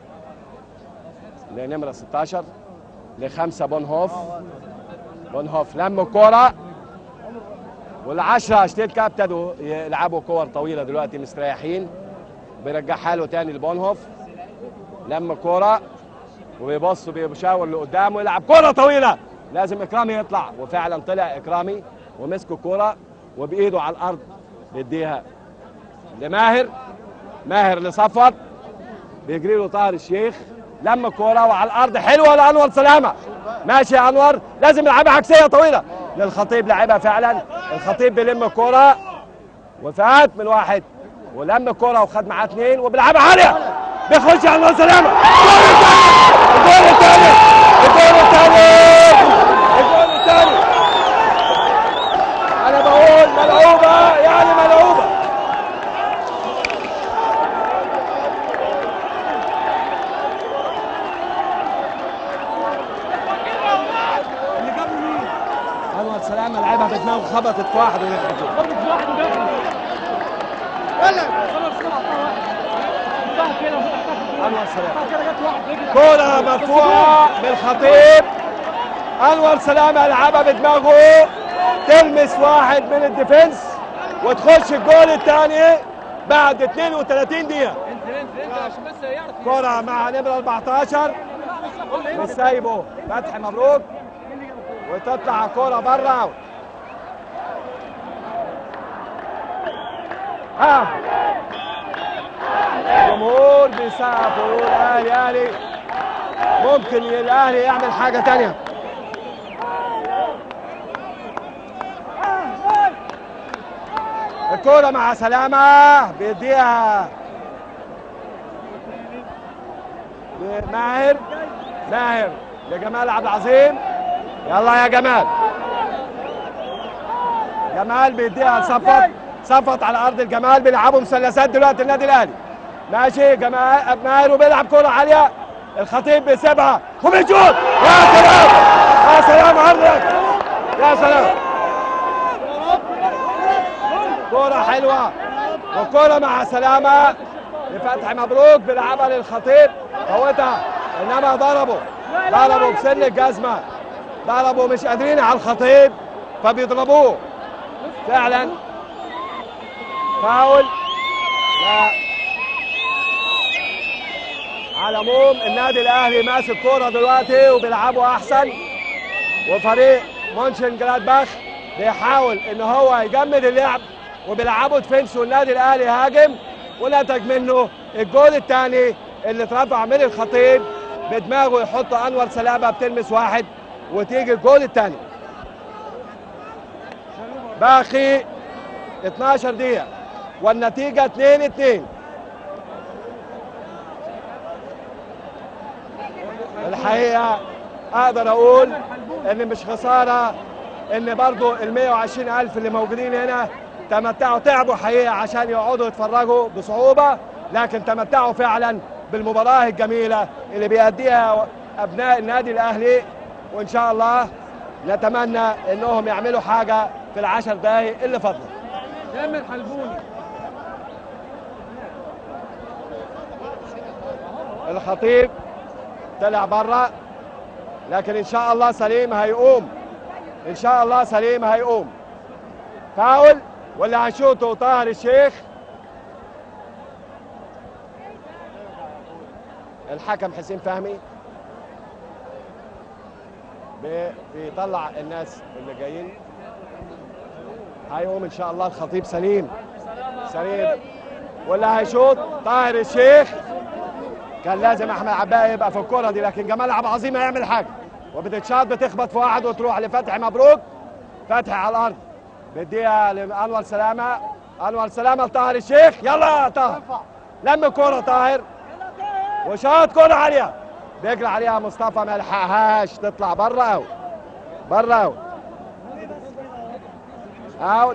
لنمرة 16 لخمسة بونهوف بونهوف لم الكرة والعشرة شتيتكا ابتدوا يلعبوا كور طويلة دلوقتي مستريحين بيرجعها له تاني لبونهوف لم الكرة وبيبص بيشاور لقدام ويلعب كرة طويلة لازم إكرامي يطلع وفعلا طلع إكرامي ومسك الكرة وبإيده على الأرض بيديها لماهر ماهر لصفر بيجري له طاهر الشيخ لم الكرة وعلى الأرض حلوة لأنور سلامة ماشي يا أنور لازم يلعبها عكسية طويلة للخطيب لعبها فعلا الخطيب بيلم الكرة وفات من واحد ولم الكرة وخد معاه اثنين وبيلعبها عالية بيخش على أنور سلامة الجول الثاني الجول الثاني الجول الثاني أنا بقول ملعوبة يعني ملعوبة انور سلامه لعبها بدماغه خبطت في واحد ونجحت انور سلامه كرة مرفوعة بالخطيب انور سلامه لعبها بدماغه تلمس واحد من الديفنس وتخش الجول الثاني بعد 32 دقيقة كرة مع نمرة 14 مش سايبه فتحي مبروك وتطلع كرة بره اوت ها الجمهور بيسقف ويقول اهلي اهلي ممكن الاهلي يعمل حاجة تانية الكرة مع سلامة بيديها ماهر ماهر لجمال عبد العظيم يلا يا جمال جمال بيديها لصفت صفت على ارض الجمال بيلعبوا مثلثات دلوقتي النادي الاهلي ماشي جمال ماهر وبيلعب كرة عالية الخطيب بيسيبها وبيشوط يا سلام يا سلام عرضك يا سلام كرة حلوة وكرة مع سلامة لفتحي مبروك بيلعبها للخطيب فوتها انما ضربوا ضربوا بسن الجزمة ضربوا مش قادرين على الخطيب فبيضربوه فعلا فاول لا على العموم النادي الاهلي ماسك كوره دلوقتي وبيلعبوا احسن وفريق مونشن جلادباخ بيحاول ان هو يجمد اللعب وبيلعبوا ديفنس والنادي الاهلي هاجم ونتج منه الجول الثاني اللي اترفع من الخطيب بدماغه يحط انور سلامه بتلمس واحد وتيجي الجول الثاني باقي 12 دقيقة والنتيجة 2 2 الحقيقة أقدر أقول إن مش خسارة إن برضو ال 120 ألف اللي موجودين هنا تمتعوا تعبوا حقيقة عشان يقعدوا يتفرجوا بصعوبة لكن تمتعوا فعلا بالمباراة الجميلة اللي بيأديها أبناء النادي الأهلي وإن شاء الله نتمنى إنهم يعملوا حاجة في العشر دقايق اللي فضلوا
تامر حلبوني
الخطيب طلع بره لكن ان شاء الله سليم هيقوم ان شاء الله سليم هيقوم فاول واللي هيشوطه طاهر الشيخ الحكم حسين فهمي بي- بيطلع الناس اللي جايين هيقوم ان شاء الله الخطيب سليم سليم واللي هيشوط طاهر الشيخ كان لازم احمد عباية يبقى في الكرة دي لكن جمال عبد العظيم هيعمل حاجة وبتتشاط بتخبط في واحد وتروح لفتحي مبروك فتحي على الارض بديها لانور سلامة انور سلامة لطاهر الشيخ يلا يا طاهر لم الكرة طاهر وشاط كرة عالية بيجري عليها مصطفى ما لحقهاش تطلع بره اوت بره اوت اوت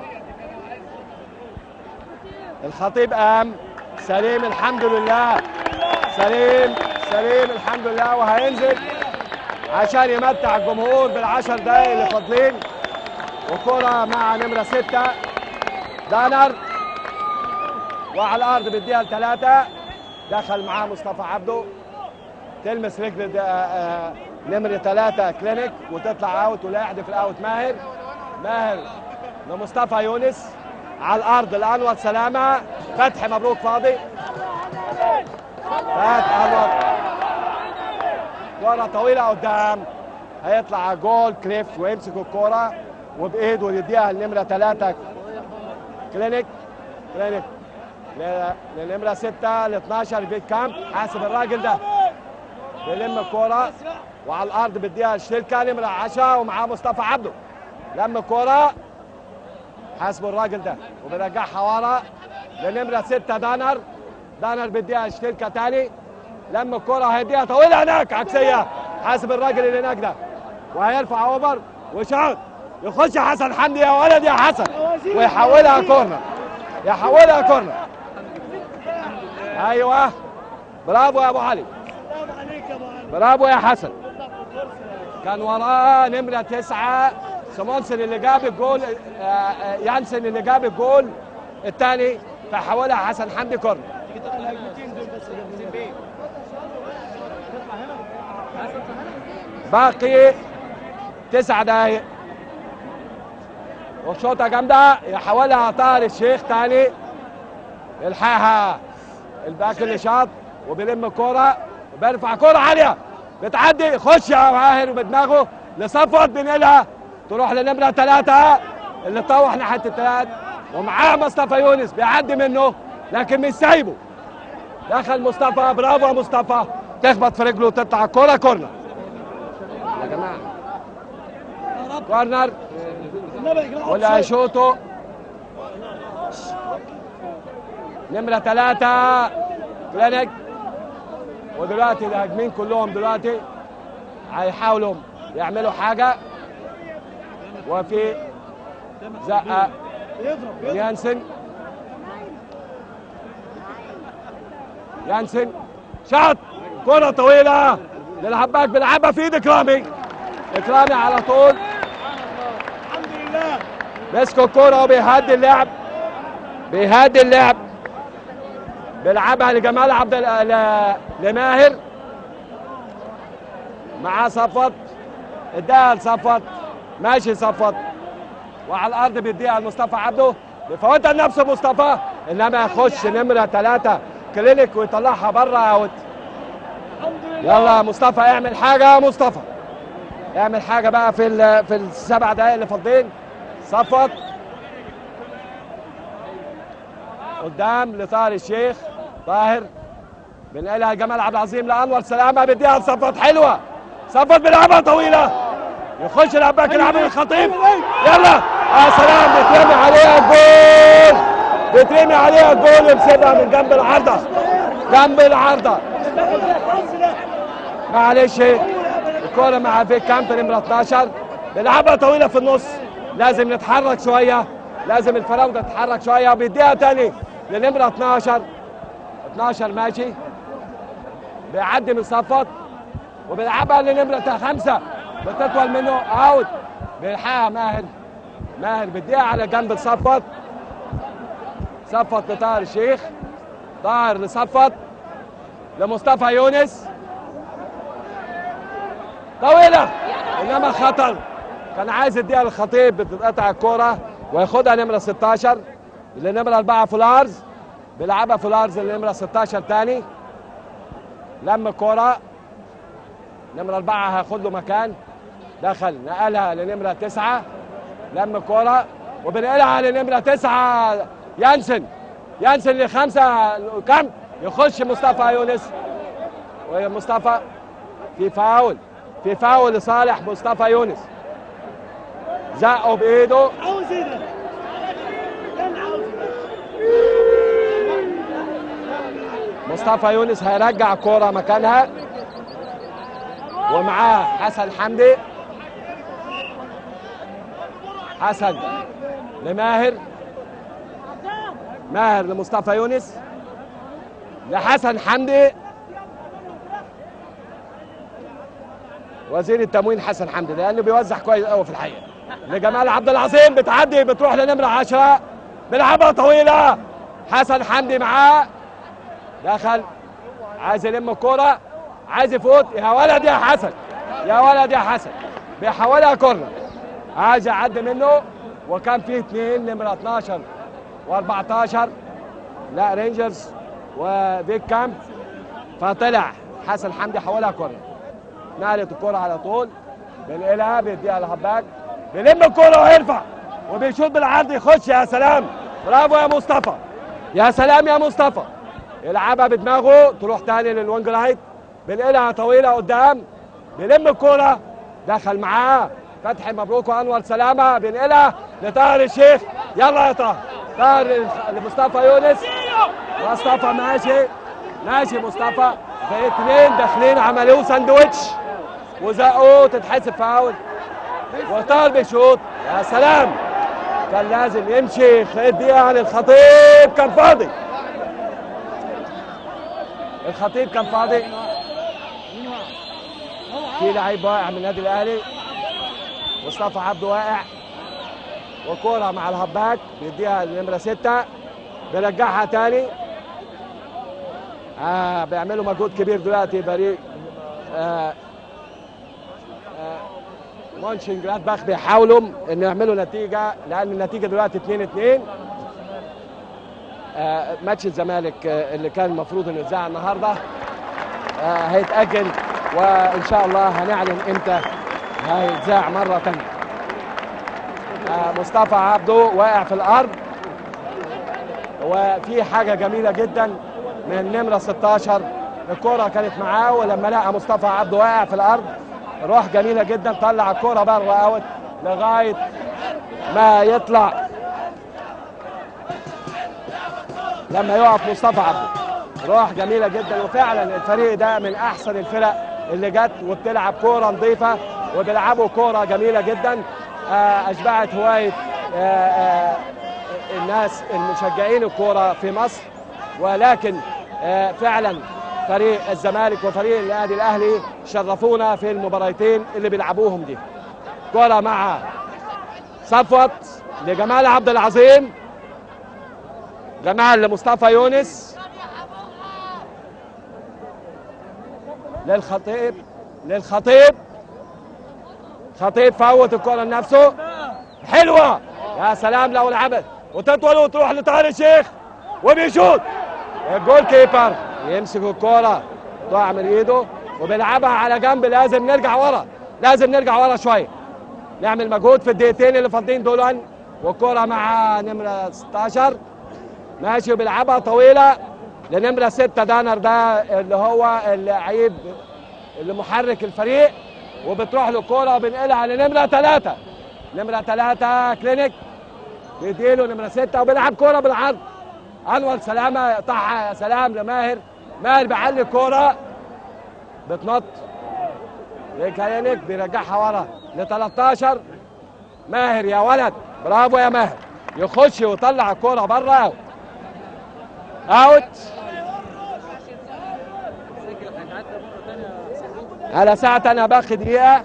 الخطيب قام سليم الحمد لله سليم سليم الحمد لله وهينزل عشان يمتع الجمهور بالعشر دقايق اللي فاضلين وكرة مع نمرة ستة دانر وعلى الأرض بيديها لثلاثة دخل معاه مصطفى عبده تلمس رجل د- آه، نمرة ثلاثة كلينيك وتطلع اوت ولا يحدف الاوت ماهر ماهر لمصطفى يونس على الارض الانور سلامه فتحي مبروك فاضي فتحي انور كرة طويلة قدام هيطلع جول كليف ويمسك الكرة وبايده يديها لنمرة ثلاثة كلينيك كلينيك ل- لنمرة ستة ل 12 بيت كامب حاسب الراجل ده بيلم الكرة وعلى الأرض بديها الشركة نمرة 10 ومعاه مصطفى عبده لم الكرة حاسبوا الراجل ده وبيرجعها ورا لنمرة ستة دانر دانر بديها الشركة تاني لم الكرة هيديها طويلة هناك عكسية حاسب الراجل اللي هناك ده وهيرفع اوفر وشاط يخش حسن حمدي يا ولد يا حسن ويحولها كورنر يحولها كورنر ايوه برافو يا ابو علي برافو يا حسن كان وراه نمرة تسعة سمونسن اللي جاب الجول آه، آه، يانسن اللي جاب الجول الثاني فحولها حسن حمدي كورنر باقي تسع دقايق وشوطة جامدة يحولها طاهر الشيخ تاني يلحقها الباك اللي شاط وبيلم الكرة وبيرفع كرة عالية بتعدي يخش يا ماهر بدماغه لصفوت بينقلها تروح لنمرة ثلاثة اللي طوح ناحية الثلاث ومعاه مصطفى يونس بيعدي منه لكن مش سايبه دخل مصطفى برافو يا مصطفى تخبط في رجله وتطلع الكرة كورنر يا جماعة كورنر واللي هيشوطه نمرة ثلاثة كلينيك ودلوقتي الهاجمين كلهم دلوقتي هيحاولوا يعملوا حاجة وفي زقة من يانسن يانسن شاط كرة طويلة للعباك بيلعبها في ايد اكرامي اكرامي على طول مسكوا الكرة وبيهدي اللعب بيهدي اللعب بيلعبها لجمال عبد ال- ل- لماهر معاه صفت اداها لصفت ماشي صفت وعلى الارض بيديها لمصطفى عبده بيفوتها لنفسه مصطفى انما يخش نمره ثلاثه كلينيك ويطلعها بره اوت يلا يا مصطفى اعمل حاجه يا مصطفى اعمل حاجه بقى في ال- في السبع دقايق اللي فاضلين صفت قدام لطاهر الشيخ طاهر بنقلها جمال عبد العظيم لانور سلامه بيديها لصفت حلوه صفت بيلعبها طويله يخش العباك العبد الخطيب يلا يا سلام بيترمي عليها الجول بيترمي عليها الجول ويمسكها من جنب العارضه جنب العارضه معلش الكوره مع فيك كامب نمره 12 بيلعبها طويله في النص لازم نتحرك شويه لازم الفراوده تتحرك شويه وبيديها تاني لنمره 12 12 ماشي بيعدي من صفت وبيلعبها لنمره خمسه بتطول منه اوت بيلحقها ماهر ماهر بيديها على جنب صفت صفت لطاهر الشيخ طاهر لصفت لمصطفى يونس طويله انما خطر كان عايز يديها للخطيب بتتقطع الكوره وياخدها نمره 16 لنمره 4 فولارز بيلعبها فولارز لنمره 16 تاني لم الكوره نمره 4 هياخد له مكان دخل نقلها لنمره 9 لم الكوره وبنقلها لنمره 9 يانسن يانسن لخمسه كم يخش مصطفى يونس ومصطفى في فاول في فاول لصالح مصطفى يونس زقه بايده مصطفى يونس هيرجع الكوره مكانها ومعاه حسن حمدي حسن لماهر ماهر لمصطفى يونس لحسن حمدي وزير التموين حسن حمدي لانه بيوزع كويس قوي في الحقيقه لجمال عبد العظيم بتعدي بتروح لنمره 10 بيلعبها طويله حسن حمدي معاه دخل عايز يلم الكوره عايز يفوت يا ولد يا حسن يا ولد يا حسن بيحولها كورنر عايز يعدي منه وكان فيه اثنين نمره 12 و14 لا رينجرز وبيك كامب فطلع حسن حمدي حولها كورنر نقلت الكرة على طول بينقلها بيديها لهباك بيلم الكرة ويرفع وبيشوط بالعرض يخش يا سلام برافو يا مصطفى يا سلام يا مصطفى يلعبها بدماغه تروح تاني للوينج رايت بينقلها طويلة قدام بيلم الكرة دخل معاه فتحي مبروك وانور سلامة بينقلها لطاهر الشيخ يلا يا طاهر طاهر لمصطفى يونس مصطفى ماشي ماشي مصطفى في اتنين داخلين عملوه ساندويتش وزقوه تتحسب فاول وطار بيشوط يا سلام كان لازم يمشي دقيقة عن الخطيب كان فاضي الخطيب كان فاضي في لعيب واقع من النادي الاهلي مصطفى عبده واقع وكورة مع الهباك بيديها لنمرة ستة بيرجعها تاني آه بيعملوا مجهود كبير دلوقتي فريق آه آه مونشن جلادباخ بيحاولوا ان يعملوا نتيجه لان النتيجه دلوقتي 2 2 آه ماتش الزمالك آه اللي كان المفروض انه يتذاع النهارده آه هيتاجل وان شاء الله هنعلن امتى هيتذاع مره ثانيه آه مصطفى عبده واقع في الارض وفي حاجه جميله جدا من نمرة 16 الكرة كانت معاه ولما لقى مصطفى عبده واقع في الأرض روح جميلة جدا طلع الكرة بره أوت لغاية ما يطلع لما يقف مصطفى عبده روح جميلة جدا وفعلا الفريق ده من أحسن الفرق اللي جت وبتلعب كورة نظيفة وبيلعبوا كورة جميلة جدا أشبعت هواية الناس المشجعين الكورة في مصر ولكن آه فعلا فريق الزمالك وفريق النادي الاهلي شرفونا في المباراتين اللي بيلعبوهم دي كرة مع صفوت لجمال عبد العظيم جمال لمصطفى يونس للخطيب للخطيب خطيب فوت الكرة لنفسه حلوة يا سلام لو لعبت وتطول وتروح لطاهر الشيخ وبيشوط الجول كيبر يمسك الكرة تقع من ايده وبيلعبها على جنب لازم نرجع ورا لازم نرجع ورا شويه نعمل مجهود في الدقيقتين اللي فاضلين دول والكرة مع نمرة 16 ماشي وبيلعبها طويلة لنمرة 6 دانر ده اللي هو اللعيب اللي محرك الفريق وبتروح له الكرة وبنقلها لنمرة 3 نمرة 3 كلينيك بيديله نمرة 6 وبيلعب كرة بالعرض انور سلامه يقطعها يا سلام لماهر ماهر بيعلي الكوره بتنط لكاينك بيرجعها ورا ل 13 ماهر يا ولد برافو يا ماهر يخش ويطلع الكوره بره اوت اوت على ساعة أنا باخد دقيقة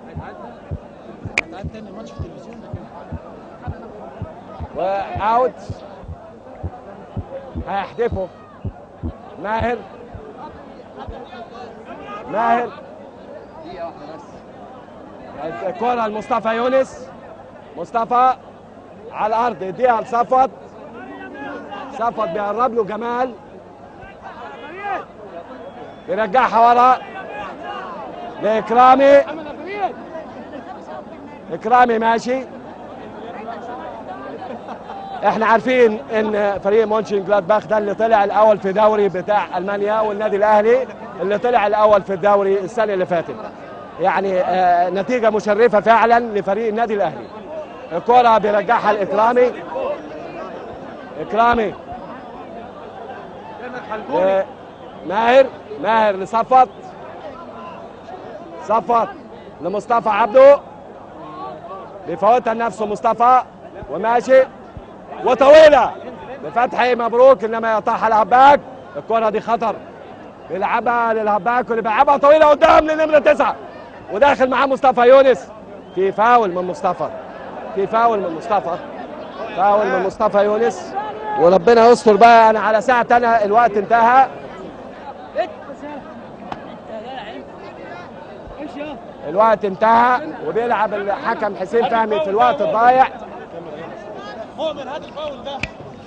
وأوت هيحدفه ماهر ماهر الكرة لمصطفى يونس مصطفى على الارض يديها لصفوت صفوت بيقرب له جمال يرجعها ورا لاكرامي اكرامي ماشي احنا عارفين ان فريق مونشن جلادباخ ده اللي طلع الاول في دوري بتاع المانيا والنادي الاهلي اللي طلع الاول في الدوري السنه اللي فاتت يعني آه نتيجه مشرفه فعلا لفريق النادي الاهلي الكره بيرجعها لاكرامي اكرامي آه، ماهر ماهر لصفت صفت لمصطفى عبده بيفوتها لنفسه مصطفى وماشي وطويله لفتحي مبروك انما يقطعها الهباك الكره دي خطر بيلعبها للهباك واللي بيلعبها طويله قدام لنمره تسعه وداخل معاه مصطفى يونس في فاول من مصطفى في فاول من مصطفى فاول من مصطفى يونس وربنا يستر بقى انا على ساعه انا الوقت انتهى الوقت انتهى وبيلعب الحكم حسين فهمي في الوقت الضايع
مؤمن هات الفاول ده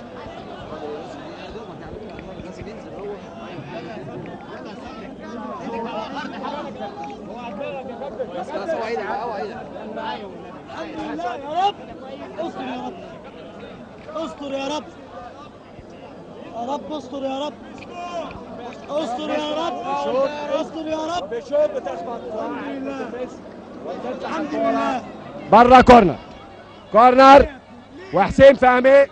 يا رب استر يا رب استر يا رب يا رب استر يا رب استر يا رب استر يا رب
بشوط بتخبط
الحمد لله الحمد لله
بره كورنر كورنر وحسين فهمي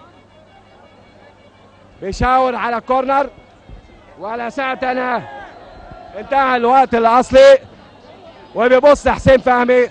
بيشاور على كورنر وعلى ساعة انا انتهى الوقت الاصلي وبيبص حسين فهمي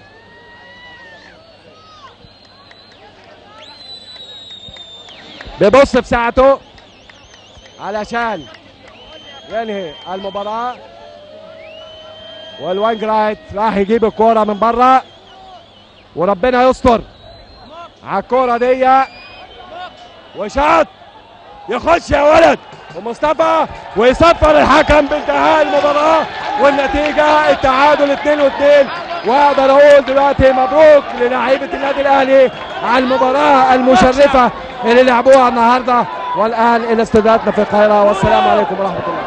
بيبص بساعته علشان ينهي المباراة والوينج رايت راح يجيب الكورة من بره وربنا يستر على الكورة دي وشاط يخش يا ولد ومصطفى ويصفر الحكم بانتهاء المباراة والنتيجة التعادل 2 و2 واقدر اقول دلوقتي مبروك للاعيبة النادي الاهلي على المباراة المشرفة اللي لعبوها النهارده والان الى استوديوهاتنا في القاهرة والسلام عليكم ورحمة الله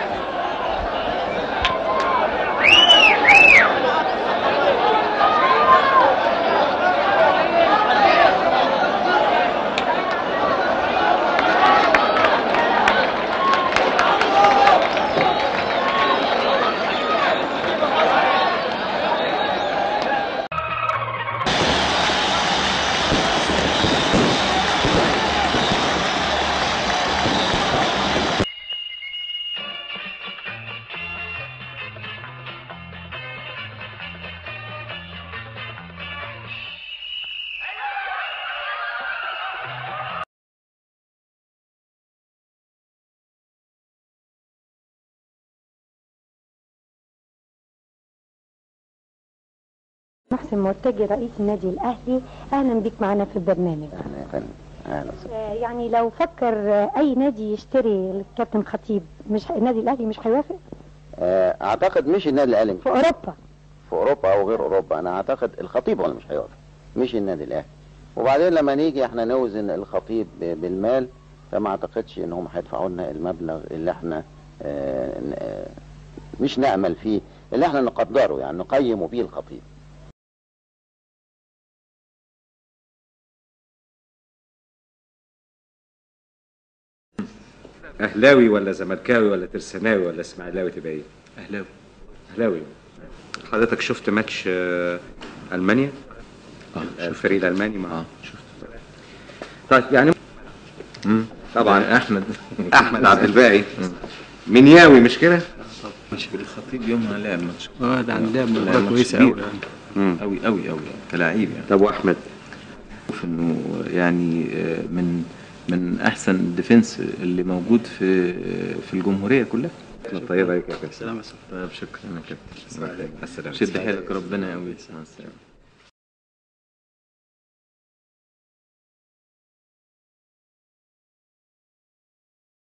محسن مرتجي رئيس النادي الاهلي اهلا بك معنا في البرنامج
اهلا يا فندم اهلا وسهلا
آه، يعني لو فكر آه، اي نادي يشتري الكابتن خطيب مش النادي الاهلي مش هيوافق
آه، اعتقد مش النادي الاهلي
في اوروبا
في اوروبا او غير اوروبا انا اعتقد الخطيب هو اللي مش هيوافق مش النادي الاهلي وبعدين لما نيجي احنا نوزن الخطيب ب- بالمال فما اعتقدش ان هم هيدفعوا لنا المبلغ اللي احنا آه، ن- آه، مش نامل فيه اللي احنا نقدره يعني نقيم بيه الخطيب
اهلاوي ولا زملكاوي ولا ترساناوي ولا اسماعيلاوي تبقى ايه؟
اهلاوي
اهلاوي حضرتك شفت ماتش آه، المانيا؟ اه الفريق الالماني مع اه شفت طيب يعني مم. طبعا
احمد
احمد عبد الباقي منياوي مش كده؟
مش الخطيب يومها لعب ماتش
اه ده عن لعب
لعب
مباراة
ماتش
كويسة
كبير
أوي
يعني. قوي قوي قوي كلاعب يعني
طب واحمد
شوف انه يعني آه، من من احسن ديفنس اللي موجود في في الجمهوريه كلها
طيب عليك يا كابتن
سلام يا طيب شكرا يا كابتن
السلام
شد حيلك ربنا قوي السلام